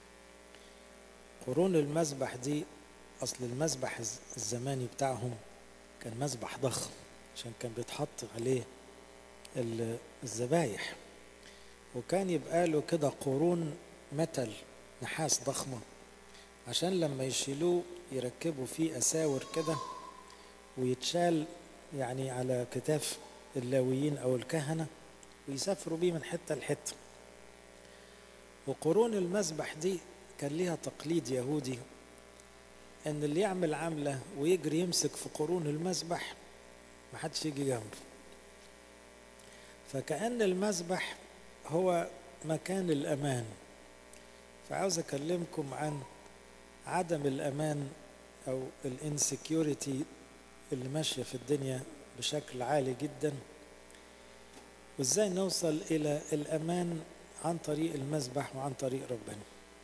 [SPEAKER 2] قرون المذبح دي أصل المذبح الزماني بتاعهم كان مذبح ضخم عشان كان بيتحط عليه الذبايح وكان يبقى له كده قرون متل نحاس ضخمة عشان لما يشيلوه يركبوا فيه أساور كده ويتشال يعني على كتاف اللاويين أو الكهنة ويسافروا بيه من حتة لحتة وقرون المذبح دي كان ليها تقليد يهودي ان اللي يعمل عملة ويجري يمسك في قرون المذبح محدش يجي جنبه فكأن المذبح هو مكان الأمان فعاوز أكلمكم عن عدم الأمان أو الانسكيورتي اللي ماشية في الدنيا بشكل عالي جدا وإزاي نوصل إلى الأمان عن طريق المسبح وعن طريق ربنا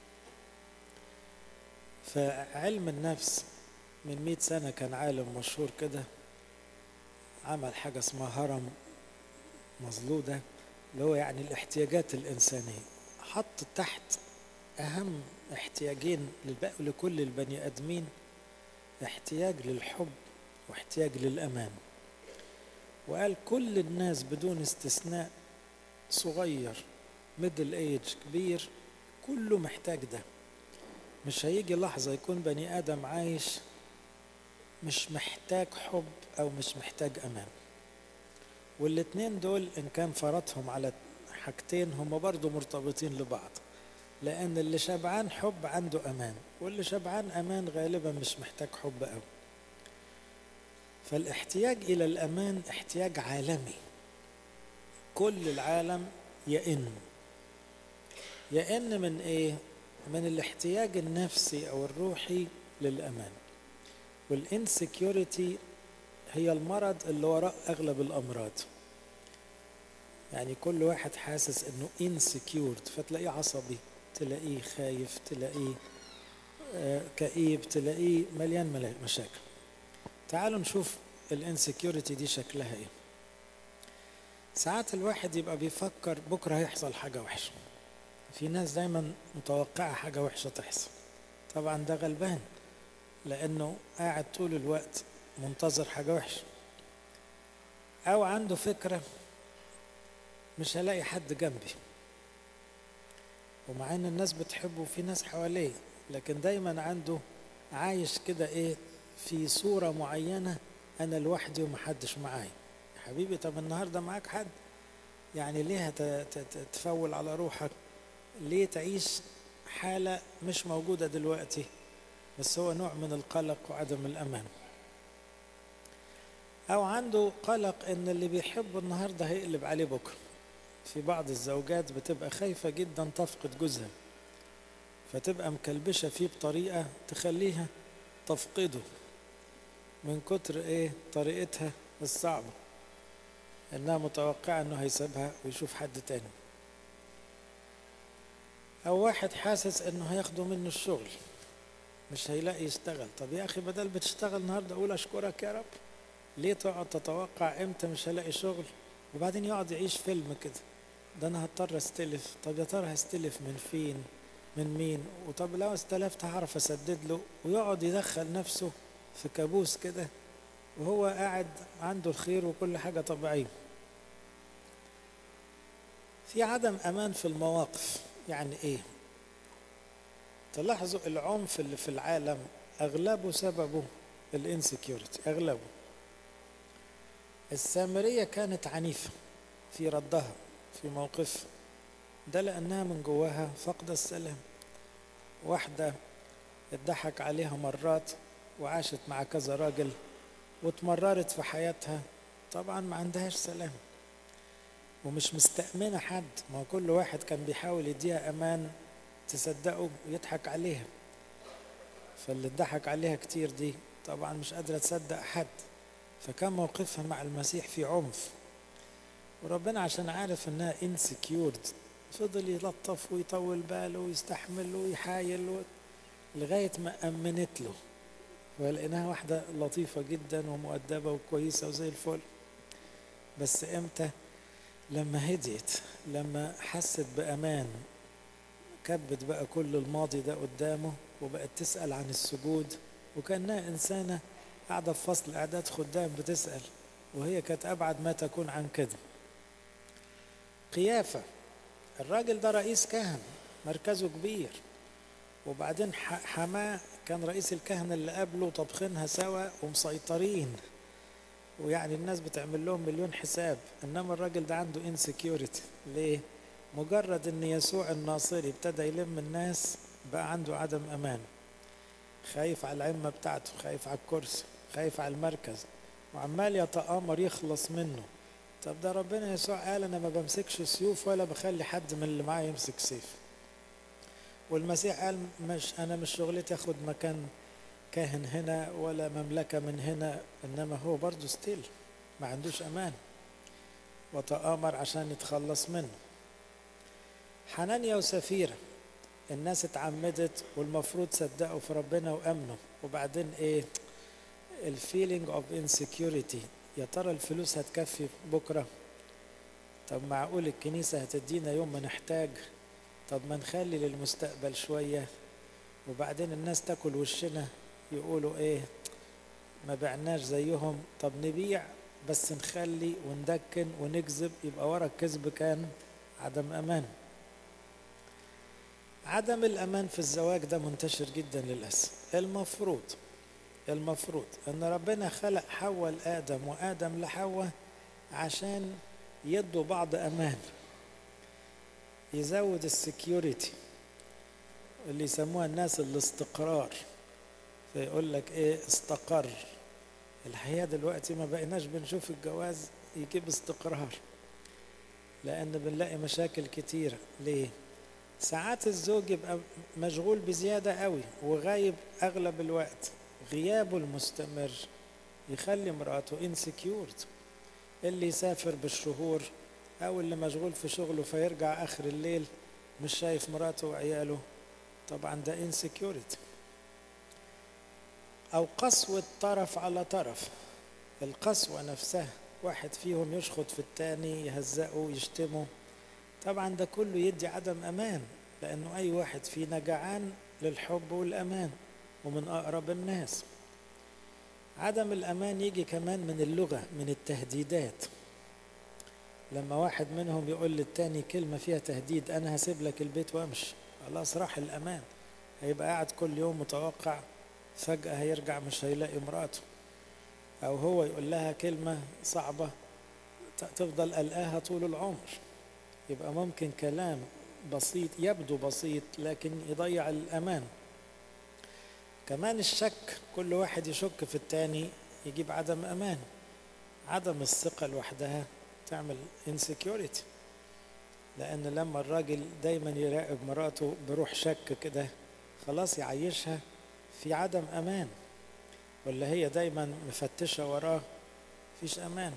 [SPEAKER 2] فعلم النفس من مئة سنة كان عالم مشهور كده عمل حاجة اسمها هرم مظلودة اللي هو يعني الاحتياجات الإنسانية حط تحت أهم احتياجين لكل البني آدمين احتياج للحب واحتياج للأمان وقال كل الناس بدون استثناء صغير ميدل ايج كبير كله محتاج ده مش هيجي لحظة يكون بني آدم عايش مش محتاج حب أو مش محتاج أمان والاتنين دول إن كان فرطهم على حاجتين هم برضو مرتبطين لبعض لأن اللي شبعان حب عنده أمان واللي شبعان أمان غالبا مش محتاج حب أوي فالاحتياج إلى الأمان احتياج عالمي كل العالم يئن يئن من إيه؟ من الاحتياج النفسي أو الروحي للأمان والإنسكيورتي هي المرض اللي وراء أغلب الأمراض يعني كل واحد حاسس إنه انسكيورد فتلاقيه عصبي تلاقيه خايف تلاقيه آه كئيب تلاقيه مليان مشاكل تعالوا نشوف الانسكيورتي دي شكلها ايه ساعات الواحد يبقى بيفكر بكرة هيحصل حاجة وحشة في ناس دايما متوقعة حاجة وحشة تحصل طبعا ده غلبان لأنه قاعد طول الوقت منتظر حاجة وحشة أو عنده فكرة مش هلاقي حد جنبي ومع ان الناس بتحبه وفي ناس حواليه لكن دايما عنده عايش كده ايه في صورة معينة انا لوحدي ومحدش معايا يا حبيبي طب النهارده معاك حد يعني ليه تفول على روحك ليه تعيش حالة مش موجودة دلوقتي بس هو نوع من القلق وعدم الأمان أو عنده قلق إن اللي بيحبه النهاردة هيقلب عليه بكرة في بعض الزوجات بتبقى خايفة جدا تفقد جوزها فتبقى مكلبشة فيه بطريقة تخليها تفقده من كتر ايه طريقتها الصعبة انها متوقعة انه هيسيبها ويشوف حد تاني او واحد حاسس انه هياخدوا منه الشغل مش هيلاقي يشتغل طب يا اخي بدل بتشتغل النهارده اقول اشكرك يا رب ليه تقعد تتوقع امتى مش هلاقي شغل وبعدين يقعد يعيش فيلم كده ده انا هضطر استلف طب يا ترى هستلف من فين من مين وطب لو استلفت هعرف اسدد له ويقعد يدخل نفسه في كابوس كده وهو قاعد عنده الخير وكل حاجة طبيعية في عدم أمان في المواقف يعني إيه تلاحظوا العنف اللي في العالم أغلبه سببه الانسكيورتي أغلبه السامرية كانت عنيفة في ردها في موقفها ده لأنها من جواها فقد السلام واحدة اتضحك عليها مرات وعاشت مع كذا راجل واتمررت في حياتها طبعا ما عندهاش سلام ومش مستأمنة حد ما كل واحد كان بيحاول يديها أمان تصدقه ويضحك عليها فاللي اتضحك عليها كتير دي طبعا مش قادرة تصدق حد فكان موقفها مع المسيح في عنف وربنا عشان عارف انها انسكيورد فضل يلطف ويطول باله ويستحمل ويحايل و... لغاية ما أمنت له ولقيناها واحدة لطيفة جدا ومؤدبة وكويسة وزي الفل بس امتى لما هديت لما حست بأمان كبت بقى كل الماضي ده قدامه وبقت تسأل عن السجود وكأنها إنسانة قاعدة في فصل إعداد خدام بتسأل وهي كانت أبعد ما تكون عن كده قيافة الراجل ده رئيس كهنة مركزه كبير وبعدين حماه كان رئيس الكهنة اللي قبله طبخينها سوا ومسيطرين ويعني الناس بتعمل لهم مليون حساب انما الراجل ده عنده انسكيورتي ليه مجرد ان يسوع الناصري ابتدى يلم الناس بقى عنده عدم امان خايف على العمة بتاعته خايف على الكرسي خايف على المركز وعمال يتآمر يخلص منه طب ده ربنا يسوع قال انا ما بمسكش سيوف ولا بخلي حد من اللي معايا يمسك سيف والمسيح قال مش أنا مش شغلتي أخد مكان كاهن هنا ولا مملكة من هنا إنما هو برضه ستيل ما عندوش أمان وتآمر عشان يتخلص منه حنانيا وسفيرة الناس اتعمدت والمفروض صدقوا في ربنا وامنوا وبعدين ايه الفيلينج اوف انسكيورتي يا ترى الفلوس هتكفي بكره طب معقول الكنيسة هتدينا يوم ما نحتاج طب ما نخلي للمستقبل شوية وبعدين الناس تاكل وشنا يقولوا ايه ما بعناش زيهم طب نبيع بس نخلي وندكن ونكذب يبقى ورا الكذب كان عدم امان عدم الامان في الزواج ده منتشر جدا للاسف المفروض المفروض ان ربنا خلق حواء لادم وادم لحواء عشان يدوا بعض امان يزود السكيورتي اللي يسموها الناس الاستقرار فيقول لك ايه استقر الحقيقه دلوقتي ما بقيناش بنشوف الجواز يجيب استقرار لان بنلاقي مشاكل كتيره ليه ساعات الزوج يبقى مشغول بزياده قوي وغايب اغلب الوقت غيابه المستمر يخلي مراته انسكيورد اللي يسافر بالشهور او اللي مشغول في شغله فيرجع اخر الليل مش شايف مراته وعياله طبعا ده انسكيورتي او قسوة طرف على طرف القسوة نفسها واحد فيهم يشخط في التاني يهزقه يشتمه طبعا ده كله يدي عدم امان لانه اي واحد فينا جعان للحب والامان ومن اقرب الناس عدم الامان يجي كمان من اللغه من التهديدات لما واحد منهم يقول للتاني كلمه فيها تهديد انا هسيب لك البيت وامشي خلاص راح الامان هيبقى قاعد كل يوم متوقع فجاه هيرجع مش هيلاقي مراته او هو يقول لها كلمه صعبه تفضل قلقاها طول العمر يبقى ممكن كلام بسيط يبدو بسيط لكن يضيع الامان كمان الشك كل واحد يشك في التاني يجيب عدم امان عدم الثقه لوحدها تعمل insecurity لان لما الراجل دايما يراقب مراته بروح شك كده خلاص يعيشها في عدم امان ولا هي دايما مفتشه وراه مفيش امان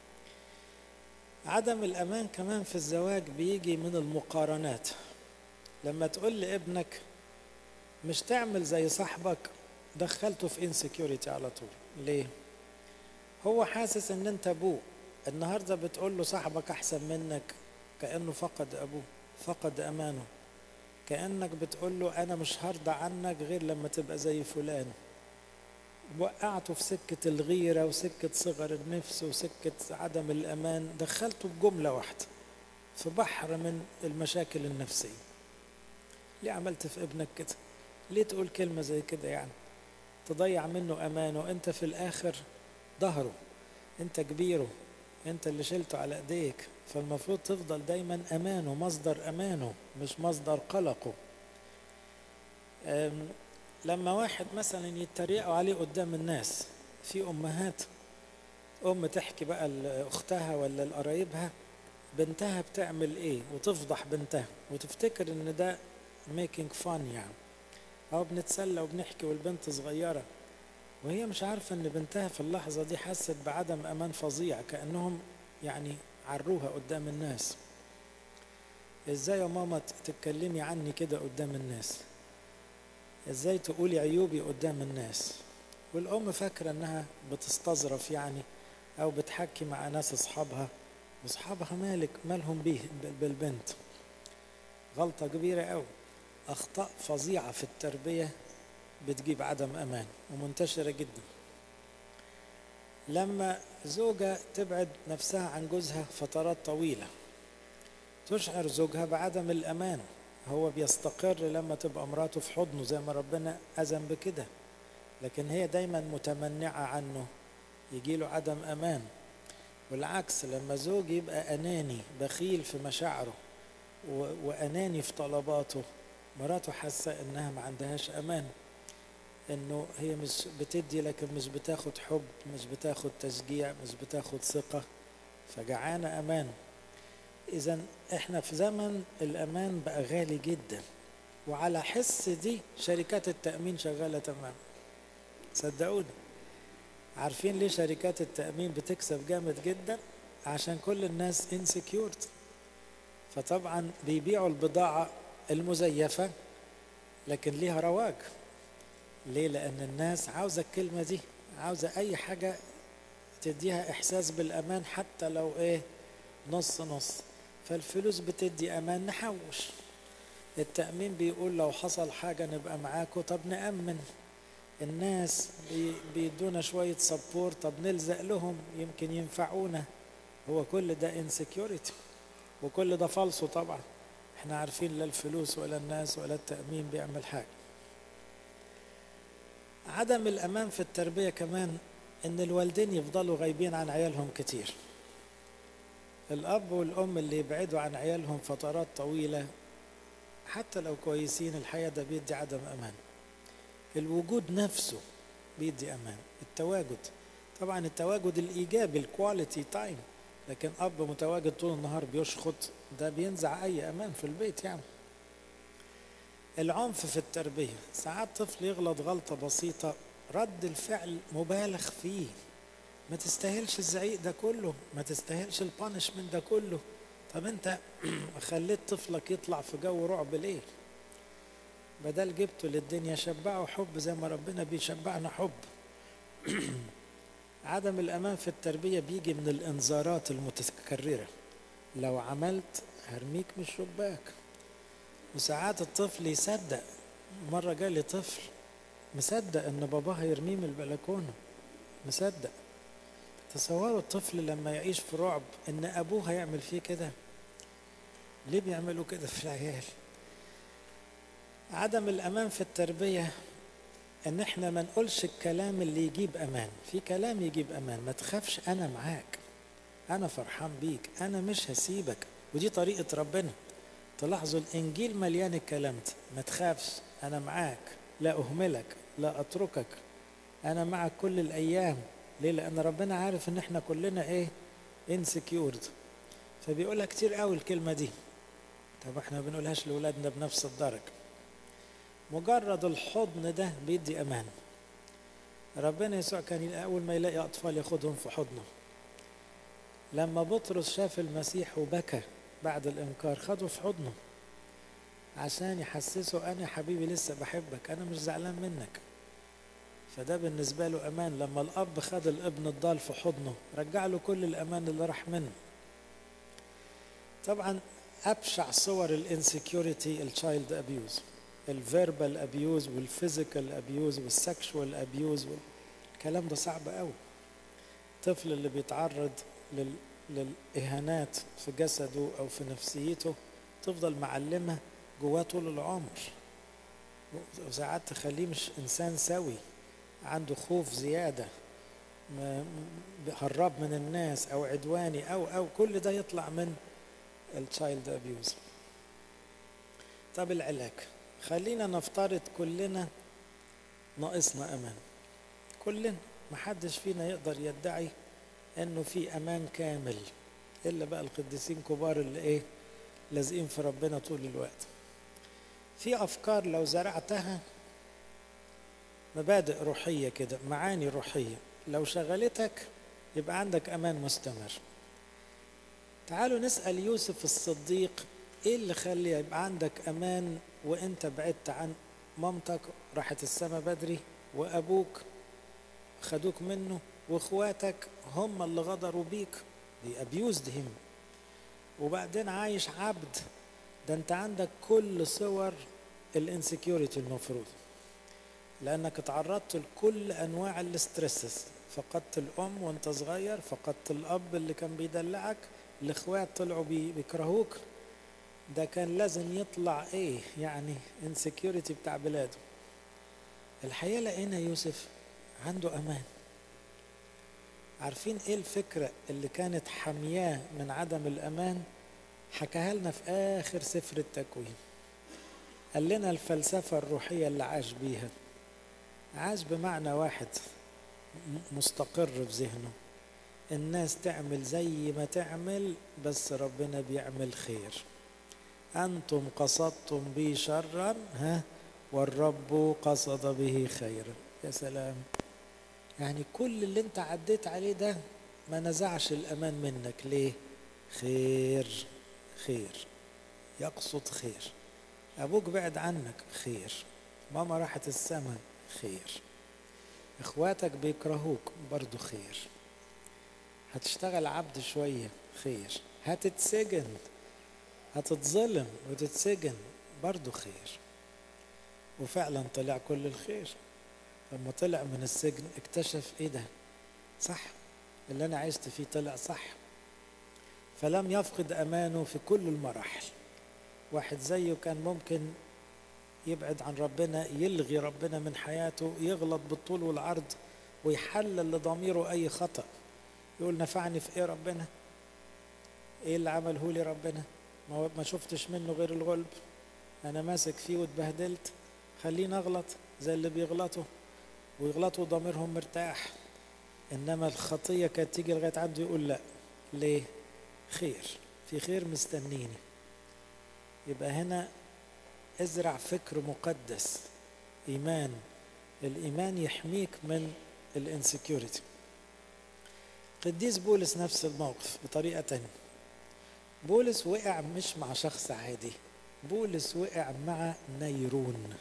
[SPEAKER 2] عدم الامان كمان في الزواج بيجي من المقارنات لما تقول لابنك مش تعمل زي صاحبك دخلته في انسكيورتي على طول ليه هو حاسس ان انت ابوه النهارده بتقول له صاحبك احسن منك كانه فقد ابوه فقد امانه كانك بتقول له انا مش هرضى عنك غير لما تبقى زي فلان وقعته في سكة الغيرة وسكة صغر النفس وسكة عدم الأمان دخلته بجملة واحدة في بحر من المشاكل النفسية ليه عملت في ابنك كده ليه تقول كلمة زي كده يعني تضيع منه أمانه أنت في الآخر ظهره أنت كبيره أنت اللي شلته على إيديك فالمفروض تفضل دايما أمانه مصدر أمانه مش مصدر قلقه لما واحد مثلا يتريقوا عليه قدام الناس في امهات ام تحكي بقى لاختها ولا لقرايبها بنتها بتعمل ايه وتفضح بنتها وتفتكر ان ده ميكينج فان يعني او بنتسلى وبنحكي والبنت صغيره وهي مش عارفه ان بنتها في اللحظه دي حست بعدم امان فظيع كانهم يعني عروها قدام الناس ازاي يا ماما تتكلمي عني كده قدام الناس ازاي تقولي عيوبي قدام الناس والام فاكره انها بتستظرف يعني او بتحكي مع ناس اصحابها واصحابها مالك مالهم بيه بالبنت غلطه كبيره قوي اخطاء فظيعه في التربيه بتجيب عدم امان ومنتشره جدا لما زوجة تبعد نفسها عن جوزها فترات طويلة تشعر زوجها بعدم الأمان هو بيستقر لما تبقى مراته في حضنه زي ما ربنا أذن بكده لكن هي دايما متمنعة عنه يجي له عدم أمان والعكس لما زوج يبقى أناني بخيل في مشاعره وأناني في طلباته مراته حاسة إنها ما عندهاش أمان إنه هي مش بتدي لكن مش بتاخد حب مش بتاخد تشجيع مش بتاخد ثقة فجعانة أمان إذا إحنا في زمن الأمان بقى غالي جدا وعلى حس دي شركات التأمين شغالة تمام صدقوني عارفين ليه شركات التأمين بتكسب جامد جدا عشان كل الناس انسكيورد فطبعا بيبيعوا البضاعة المزيفة لكن ليها رواج ليه لأن الناس عاوزة الكلمة دي عاوزة أي حاجة تديها إحساس بالأمان حتى لو إيه نص نص فالفلوس بتدي أمان نحوش التأمين بيقول لو حصل حاجة نبقى معاكم طب نأمن الناس بيدونا شوية سبورت طب نلزق لهم يمكن ينفعونا هو كل ده انسكيورتي وكل ده فالصو طبعا احنا عارفين لا الفلوس ولا الناس ولا التأمين بيعمل حاجة عدم الأمان في التربية كمان إن الوالدين يفضلوا غايبين عن عيالهم كتير الأب والأم اللي يبعدوا عن عيالهم فترات طويلة حتى لو كويسين الحياة ده بيدي عدم أمان الوجود نفسه بيدي أمان التواجد طبعا التواجد الإيجابي الكواليتي تايم لكن أب متواجد طول النهار بيشخط ده بينزع أي أمان في البيت يعني العنف في التربية ساعات طفل يغلط غلطة بسيطة رد الفعل مبالغ فيه ما تستاهلش الزعيق ده كله ما تستاهلش البانشمنت ده كله طب انت خليت طفلك يطلع في جو رعب ليه بدل جبته للدنيا شبعه حب زي ما ربنا بيشبعنا حب عدم الأمان في التربية بيجي من الإنذارات المتكررة لو عملت هرميك من الشباك وساعات الطفل يصدق مرة جالي طفل مصدق إن باباه هيرميه من البلكونة مصدق تصوروا الطفل لما يعيش في رعب إن أبوه هيعمل فيه كده ليه بيعملوا كده في العيال عدم الأمان في التربية ان احنا ما نقولش الكلام اللي يجيب امان في كلام يجيب امان ما تخافش انا معاك انا فرحان بيك انا مش هسيبك ودي طريقة ربنا تلاحظوا الانجيل مليان الكلام ده ما تخافش انا معاك لا اهملك لا اتركك انا معك كل الايام ليه لان ربنا عارف ان احنا كلنا ايه انسكيورد فبيقولها كتير قوي الكلمة دي طب احنا ما بنقولهاش لاولادنا بنفس الدرجة مجرد الحضن ده بيدي امان ربنا يسوع كان اول ما يلاقي اطفال ياخدهم في حضنه لما بطرس شاف المسيح وبكى بعد الانكار خده في حضنه عشان يحسسه انا حبيبي لسه بحبك انا مش زعلان منك فده بالنسبة له أمان لما الأب خد الابن الضال في حضنه رجع له كل الأمان اللي راح منه طبعا أبشع صور الانسكيورتي التشايلد أبيوز الفيربال ابيوز والفيزيكال ابيوز والسكشوال ابيوز الكلام ده صعب قوي الطفل اللي بيتعرض لل... للاهانات في جسده او في نفسيته تفضل معلمه جواه طول العمر وساعات تخليه مش انسان سوي عنده خوف زياده هرب من الناس او عدواني او او كل ده يطلع من التشايلد ابيوز طب العلاج خلينا نفترض كلنا ناقصنا امان كلنا محدش فينا يقدر يدعي انه في امان كامل الا بقى القديسين كبار اللي ايه لازقين في ربنا طول الوقت في افكار لو زرعتها مبادئ روحيه كده معاني روحيه لو شغلتك يبقى عندك امان مستمر تعالوا نسال يوسف الصديق ايه اللي خلي يبقى عندك امان وانت بعدت عن مامتك راحت السما بدري وابوك خدوك منه واخواتك هم اللي غدروا بيك دي ابيوزد هم وبعدين عايش عبد ده انت عندك كل صور الانسكيورتي المفروض لانك اتعرضت لكل انواع الاسترسز فقدت الام وانت صغير فقدت الاب اللي كان بيدلعك الاخوات طلعوا بيكرهوك ده كان لازم يطلع ايه يعني انسكيورتي بتاع بلاده الحقيقه لقينا يوسف عنده امان عارفين ايه الفكره اللي كانت حمياه من عدم الامان حكاها لنا في اخر سفر التكوين قال لنا الفلسفه الروحيه اللي عاش بيها عاش بمعنى واحد مستقر في ذهنه الناس تعمل زي ما تعمل بس ربنا بيعمل خير أنتم قصدتم بي شرا ها والرب قصد به خيرا يا سلام يعني كل اللي انت عديت عليه ده ما نزعش الأمان منك ليه خير خير يقصد خير أبوك بعد عنك خير ماما راحت السماء خير اخواتك بيكرهوك برضو خير هتشتغل عبد شوية خير هتتسجن هتتظلم وتتسجن برضو خير وفعلا طلع كل الخير لما طلع من السجن اكتشف ايه ده صح اللي انا عشت فيه طلع صح فلم يفقد امانه في كل المراحل واحد زيه كان ممكن يبعد عن ربنا يلغي ربنا من حياته يغلط بالطول والعرض ويحلل لضميره اي خطأ يقول نفعني في ايه ربنا ايه اللي عمله لي ربنا ما ما شفتش منه غير الغلب انا ماسك فيه واتبهدلت خليني اغلط زي اللي بيغلطوا ويغلطوا ضميرهم مرتاح انما الخطيه كانت تيجي لغايه عنده يقول لا ليه خير في خير مستنيني يبقى هنا ازرع فكر مقدس ايمان الايمان يحميك من الانسكيورتي قديس بولس نفس الموقف بطريقه تانية بولس وقع مش مع شخص عادي بولس وقع مع نيرون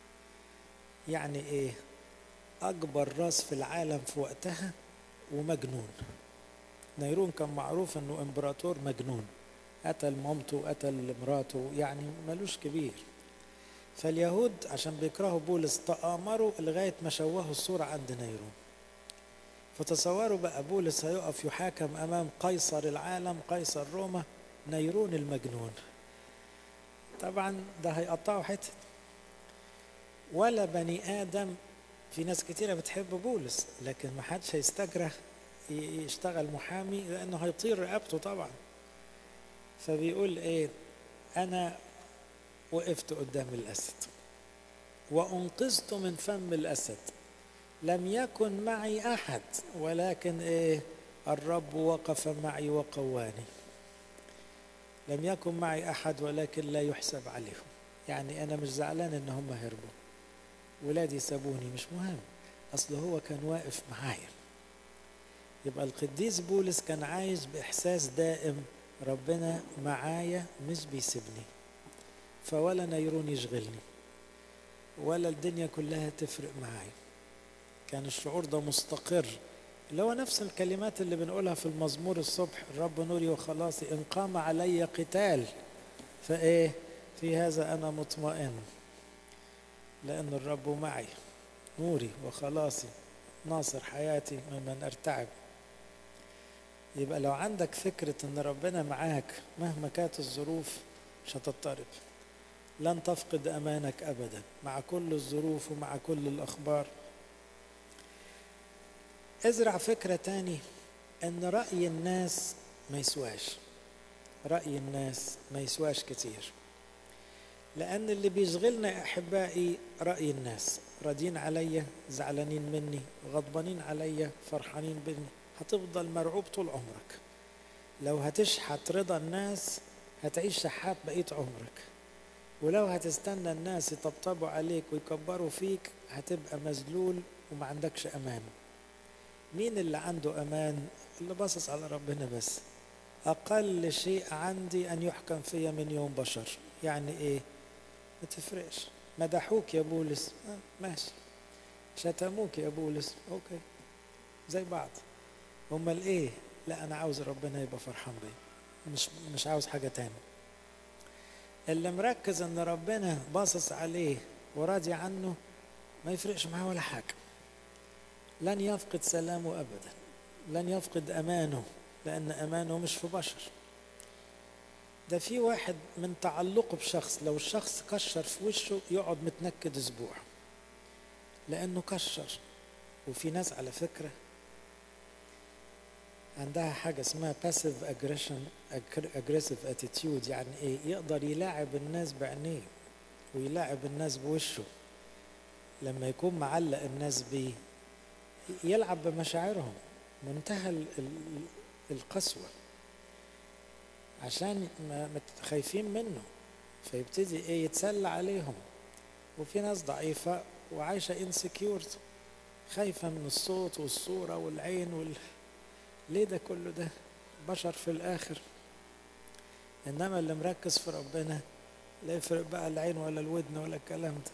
[SPEAKER 2] يعني ايه اكبر راس في العالم في وقتها ومجنون نيرون كان معروف انه امبراطور مجنون قتل مامته قتل مراته يعني ملوش كبير فاليهود عشان بيكرهوا بولس تآمروا لغاية ما شوهوا الصورة عند نيرون فتصوروا بقى بولس هيقف يحاكم أمام قيصر العالم قيصر روما نيرون المجنون طبعا ده هيقطعوا حتة ولا بني آدم في ناس كتيرة بتحب بولس لكن ما حدش هيستجرح يشتغل محامي لأنه هيطير رقبته طبعا فبيقول ايه انا وقفت قدام الاسد وانقذت من فم الاسد لم يكن معي احد ولكن ايه الرب وقف معي وقواني لم يكن معي احد ولكن لا يحسب عليهم يعني انا مش زعلان ان هم هربوا ولادي سابوني مش مهم اصل هو كان واقف معايا يبقى القديس بولس كان عايش باحساس دائم ربنا معايا مش بيسيبني فولا نيرون يشغلني ولا الدنيا كلها تفرق معايا كان الشعور ده مستقر اللي هو نفس الكلمات اللي بنقولها في المزمور الصبح الرب نوري وخلاصي إن قام علي قتال فإيه في هذا أنا مطمئن لأن الرب معي نوري وخلاصي ناصر حياتي ممن أرتعب يبقى لو عندك فكرة ان ربنا معاك مهما كانت الظروف مش هتضطرب لن تفقد امانك ابدا مع كل الظروف ومع كل الاخبار ازرع فكرة تاني ان رأي الناس ما يسواش رأي الناس ما يسواش كتير لأن اللي بيشغلنا يا أحبائي رأي الناس راضيين عليا زعلانين مني غضبانين عليا فرحانين بني هتفضل مرعوب طول عمرك لو هتشحت رضا الناس هتعيش شحات بقية عمرك ولو هتستنى الناس يطبطبوا عليك ويكبروا فيك هتبقى مذلول وما عندكش أمان مين اللي عنده أمان اللي باصص على ربنا بس أقل شيء عندي أن يحكم فيا من يوم بشر يعني إيه ما تفرقش مدحوك يا بولس آه ماشي شتموك يا بولس أوكي زي بعض امال ايه لا انا عاوز ربنا يبقى فرحان بيا مش مش عاوز حاجه تاني اللي مركز ان ربنا باصص عليه وراضي عنه ما يفرقش معاه ولا حاجه لن يفقد سلامه ابدا لن يفقد امانه لان امانه مش في بشر ده في واحد من تعلقه بشخص لو الشخص كشر في وشه يقعد متنكد اسبوع لانه كشر وفي ناس على فكره عندها حاجة اسمها passive aggression aggressive attitude يعني ايه يقدر يلاعب الناس بعينيه ويلاعب الناس بوشه لما يكون معلق الناس بيه يلعب بمشاعرهم منتهى القسوة عشان ما خايفين منه فيبتدي ايه يتسلى عليهم وفي ناس ضعيفة وعايشة انسكيورد خايفة من الصوت والصورة والعين وال... ليه ده كله ده بشر في الآخر إنما اللي مركز في ربنا لا يفرق بقى العين ولا الودن ولا الكلام ده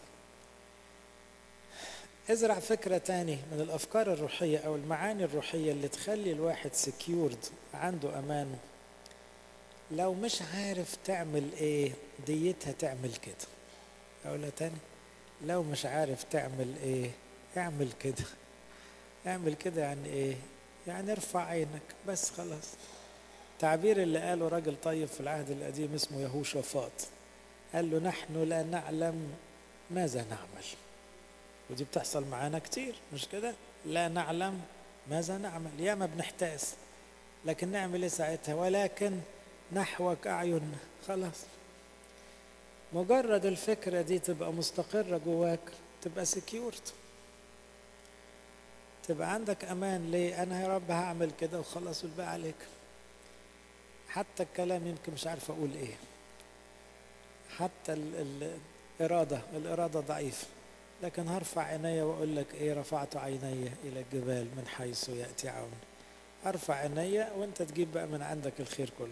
[SPEAKER 2] ازرع فكرة تاني من الأفكار الروحية أو المعاني الروحية اللي تخلي الواحد سكيورد عنده أمان لو مش عارف تعمل إيه ديتها تعمل كده أقولها تاني لو مش عارف تعمل إيه اعمل كده اعمل كده يعني إيه يعني ارفع عينك بس خلاص تعبير اللي قاله راجل طيب في العهد القديم اسمه يهوشافاط قال له نحن لا نعلم ماذا نعمل ودي بتحصل معانا كتير مش كده لا نعلم ماذا نعمل ياما بنحتاس لكن نعمل ايه ساعتها ولكن نحوك اعيننا خلاص مجرد الفكره دي تبقى مستقره جواك تبقى سكيورد تبقى عندك امان ليه انا يا رب هعمل كده وخلاص والباقي عليك حتى الكلام يمكن مش عارف اقول ايه حتى ال ال الاراده الاراده ضعيفه لكن هرفع عيني واقول لك ايه رفعت عيني الى الجبال من حيث ياتي عون ارفع عيني وانت تجيب بقى من عندك الخير كله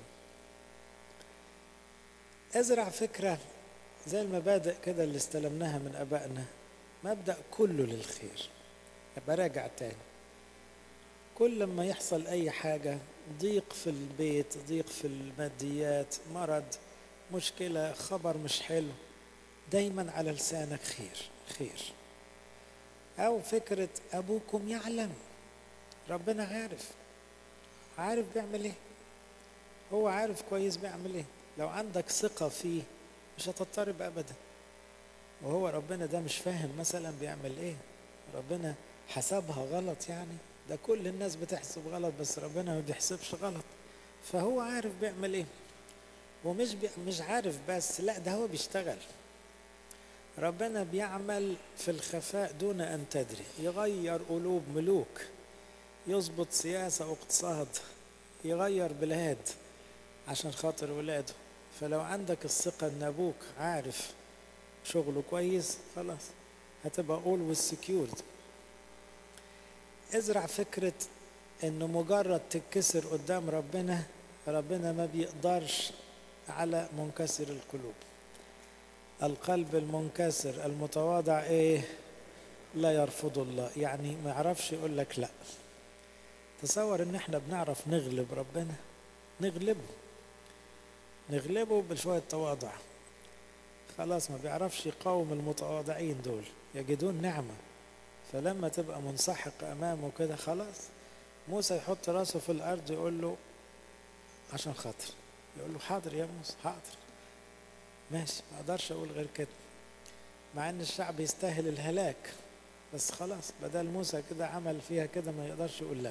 [SPEAKER 2] ازرع فكره زي المبادئ كده اللي استلمناها من ابائنا مبدا كله للخير ابقى راجع تاني كل ما يحصل اي حاجه ضيق في البيت ضيق في الماديات مرض مشكله خبر مش حلو دايما على لسانك خير خير او فكره ابوكم يعلم ربنا عارف عارف بيعمل ايه هو عارف كويس بيعمل ايه لو عندك ثقه فيه مش هتضطرب ابدا وهو ربنا ده مش فاهم مثلا بيعمل ايه ربنا حسبها غلط يعني ده كل الناس بتحسب غلط بس ربنا ما بيحسبش غلط فهو عارف بيعمل ايه ومش بي مش عارف بس لا ده هو بيشتغل ربنا بيعمل في الخفاء دون ان تدري يغير قلوب ملوك يظبط سياسه واقتصاد يغير بلاد عشان خاطر ولاده فلو عندك الثقه ان ابوك عارف شغله كويس خلاص هتبقى اول سكيورد ازرع فكرة انه مجرد تتكسر قدام ربنا ربنا ما بيقدرش على منكسر القلوب القلب المنكسر المتواضع ايه لا يرفض الله يعني ما يعرفش يقول لك لا تصور ان احنا بنعرف نغلب ربنا نغلبه نغلبه بشوية تواضع خلاص ما بيعرفش يقاوم المتواضعين دول يجدون نعمه فلما تبقى منسحق امامه كده خلاص موسى يحط راسه في الارض يقول له عشان خاطر يقول له حاضر يا موسى حاضر ماشي ما اقدرش اقول غير كده مع ان الشعب يستاهل الهلاك بس خلاص بدل موسى كده عمل فيها كده ما يقدرش يقول لا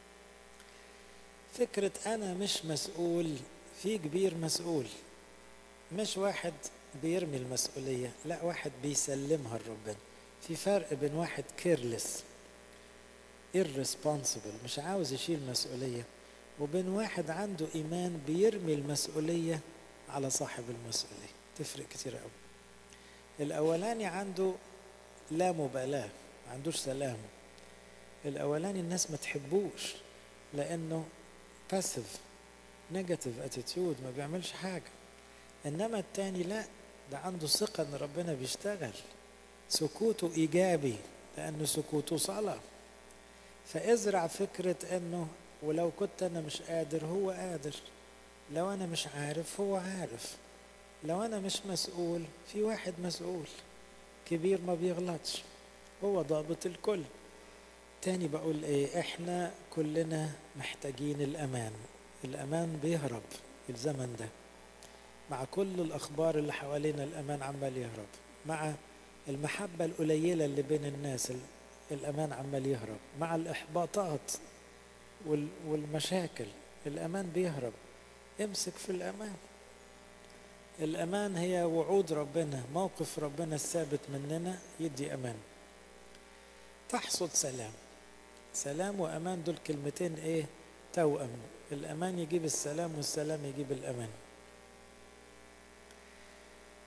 [SPEAKER 2] فكرة أنا مش مسؤول في كبير مسؤول مش واحد بيرمي المسؤولية لا واحد بيسلمها لربنا في فرق بين واحد كيرلس irresponsible مش عاوز يشيل مسؤولية وبين واحد عنده إيمان بيرمي المسؤولية على صاحب المسؤولية تفرق كتير قوي الأولاني عنده لا مبالاة ما عندوش سلام الأولاني الناس ما تحبوش لأنه باسيف نيجاتيف اتيتيود ما بيعملش حاجة إنما التاني لا ده عنده ثقة إن ربنا بيشتغل سكوته ايجابي لانه سكوته صلاه فازرع فكره انه ولو كنت انا مش قادر هو قادر لو انا مش عارف هو عارف لو انا مش مسؤول في واحد مسؤول كبير ما بيغلطش هو ضابط الكل تاني بقول ايه احنا كلنا محتاجين الامان الامان بيهرب في الزمن ده مع كل الاخبار اللي حوالينا الامان عمال يهرب مع المحبة القليلة اللي بين الناس الأمان عمال يهرب مع الإحباطات والمشاكل الأمان بيهرب امسك في الأمان الأمان هي وعود ربنا موقف ربنا الثابت مننا يدي أمان تحصد سلام سلام وأمان دول كلمتين إيه توأم الأمان يجيب السلام والسلام يجيب الأمان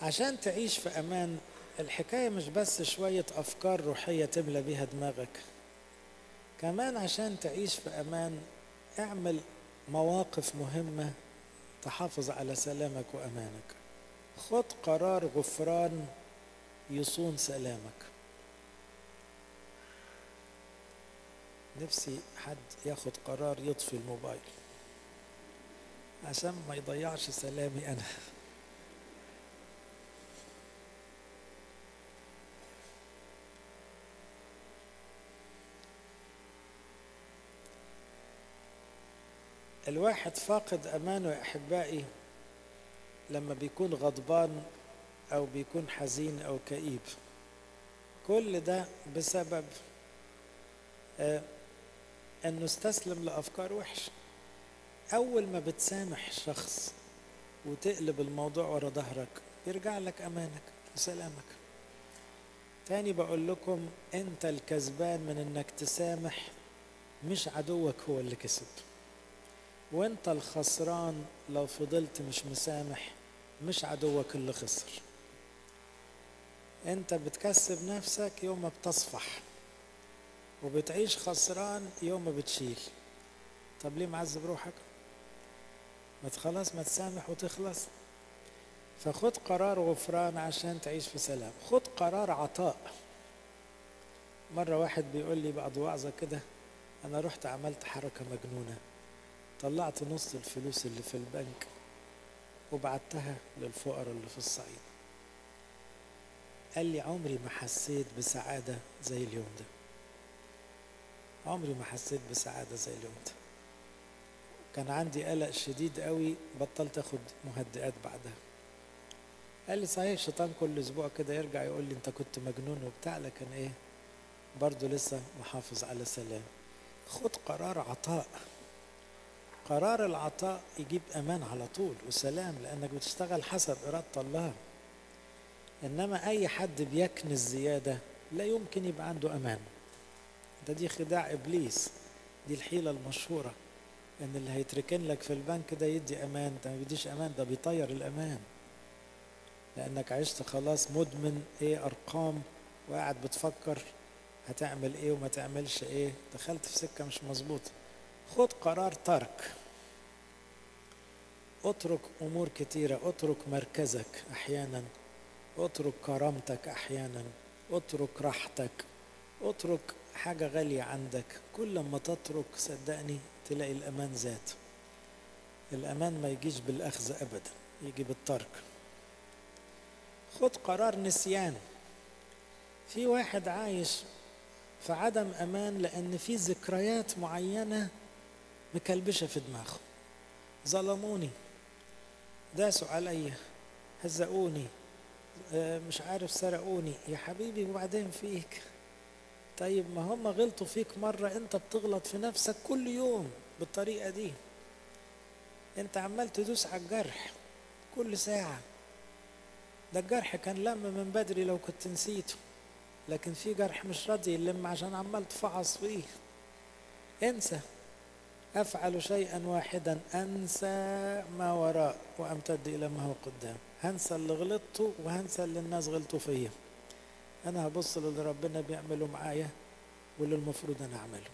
[SPEAKER 2] عشان تعيش في امان الحكايه مش بس شويه افكار روحيه تملى بيها دماغك كمان عشان تعيش في امان اعمل مواقف مهمه تحافظ على سلامك وامانك خد قرار غفران يصون سلامك نفسي حد ياخد قرار يطفي الموبايل عشان ما يضيعش سلامي انا الواحد فاقد امانه يا احبائي لما بيكون غضبان او بيكون حزين او كئيب كل ده بسبب آه انه استسلم لافكار وحشه اول ما بتسامح شخص وتقلب الموضوع ورا ظهرك يرجع لك امانك وسلامك تاني بقول لكم انت الكسبان من انك تسامح مش عدوك هو اللي كسب وانت الخسران لو فضلت مش مسامح مش عدوك اللي خسر انت بتكسب نفسك يوم ما بتصفح وبتعيش خسران يوم ما بتشيل طب ليه معذب روحك ما خلاص ما تسامح وتخلص فخد قرار غفران عشان تعيش في سلام خد قرار عطاء مرة واحد بيقول لي بعد وعظة كده أنا رحت عملت حركة مجنونة طلعت نص الفلوس اللي في البنك وبعتها للفقراء اللي في الصعيد قال لي عمري ما حسيت بسعادة زي اليوم ده عمري ما حسيت بسعادة زي اليوم ده كان عندي قلق شديد قوي بطلت اخد مهدئات بعدها قال لي صحيح الشيطان كل اسبوع كده يرجع يقول لي انت كنت مجنون وبتاع لكن ايه برضه لسه محافظ على سلام خد قرار عطاء قرار العطاء يجيب امان على طول وسلام لانك بتشتغل حسب اراده الله انما اي حد بيكنز زياده لا يمكن يبقى عنده امان ده دي خداع ابليس دي الحيله المشهوره ان اللي هيتركن لك في البنك ده يدي امان ده ما بيديش امان ده بيطير الامان لانك عشت خلاص مدمن ايه ارقام وقاعد بتفكر هتعمل ايه وما تعملش ايه دخلت في سكه مش مظبوطه خد قرار ترك اترك امور كتيره اترك مركزك احيانا اترك كرامتك احيانا اترك راحتك اترك حاجه غاليه عندك كل ما تترك صدقني تلاقي الامان زاد الامان ما يجيش بالاخذ ابدا يجي بالترك خد قرار نسيان في واحد عايش في عدم امان لان في ذكريات معينه مكلبشه في دماغه ظلموني داسوا عليا هزقوني مش عارف سرقوني يا حبيبي وبعدين فيك طيب ما هم غلطوا فيك مرة انت بتغلط في نفسك كل يوم بالطريقة دي انت عمال تدوس على الجرح كل ساعة ده الجرح كان لم من بدري لو كنت نسيته لكن في جرح مش راضي يلم عشان عمال تفعص فيه انسى افعل شيئا واحدا انسى ما وراء وامتد الى ما هو قدام هنسى اللي غلطته وهنسى اللي الناس غلطوا فيا انا هبص للي ربنا بيعمله معايا واللي المفروض انا اعمله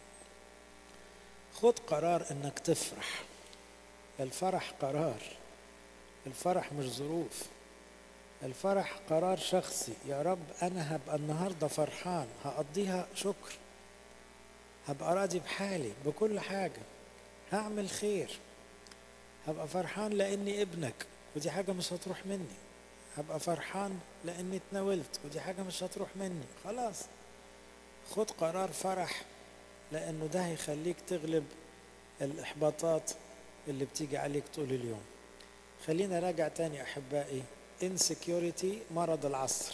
[SPEAKER 2] خد قرار انك تفرح الفرح قرار الفرح مش ظروف الفرح قرار شخصي يا رب انا هبقى النهارده فرحان هقضيها شكر هبقى راضي بحالي بكل حاجه هعمل خير هبقى فرحان لاني ابنك ودي حاجه مش هتروح مني هبقى فرحان لاني اتناولت ودي حاجه مش هتروح مني خلاص خد قرار فرح لانه ده هيخليك تغلب الاحباطات اللي بتيجي عليك طول اليوم خلينا راجع تاني احبائي insecurity مرض العصر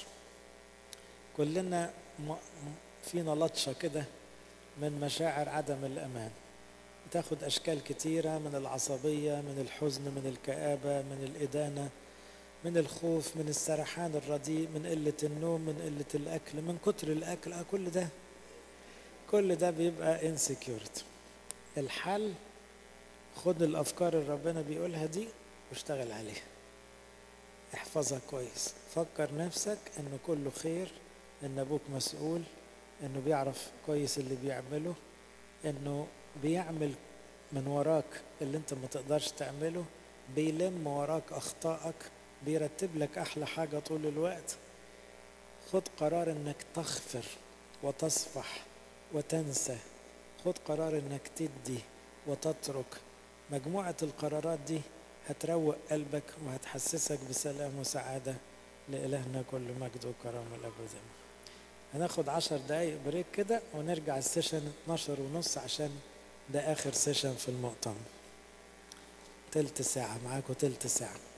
[SPEAKER 2] كلنا فينا لطشه كده من مشاعر عدم الامان تاخد اشكال كتيره من العصبيه من الحزن من الكابه من الادانه من الخوف من السرحان الرديء من قله النوم من قله الاكل من كتر الاكل آه كل ده كل ده بيبقى انسكيورتي الحل خد الافكار اللي ربنا بيقولها دي واشتغل عليها احفظها كويس فكر نفسك انه كله خير ان ابوك مسؤول انه بيعرف كويس اللي بيعمله انه بيعمل من وراك اللي انت ما تقدرش تعمله بيلم وراك اخطائك بيرتب لك احلى حاجه طول الوقت خد قرار انك تغفر وتصفح وتنسى خد قرار انك تدي وتترك مجموعه القرارات دي هتروق قلبك وهتحسسك بسلام وسعاده لالهنا كل مجد وكرامه الابد هناخد عشر دقايق بريك كده ونرجع السيشن 12 ونص عشان ده اخر سيشن في المؤتمر تلت ساعة معاكم تلت ساعة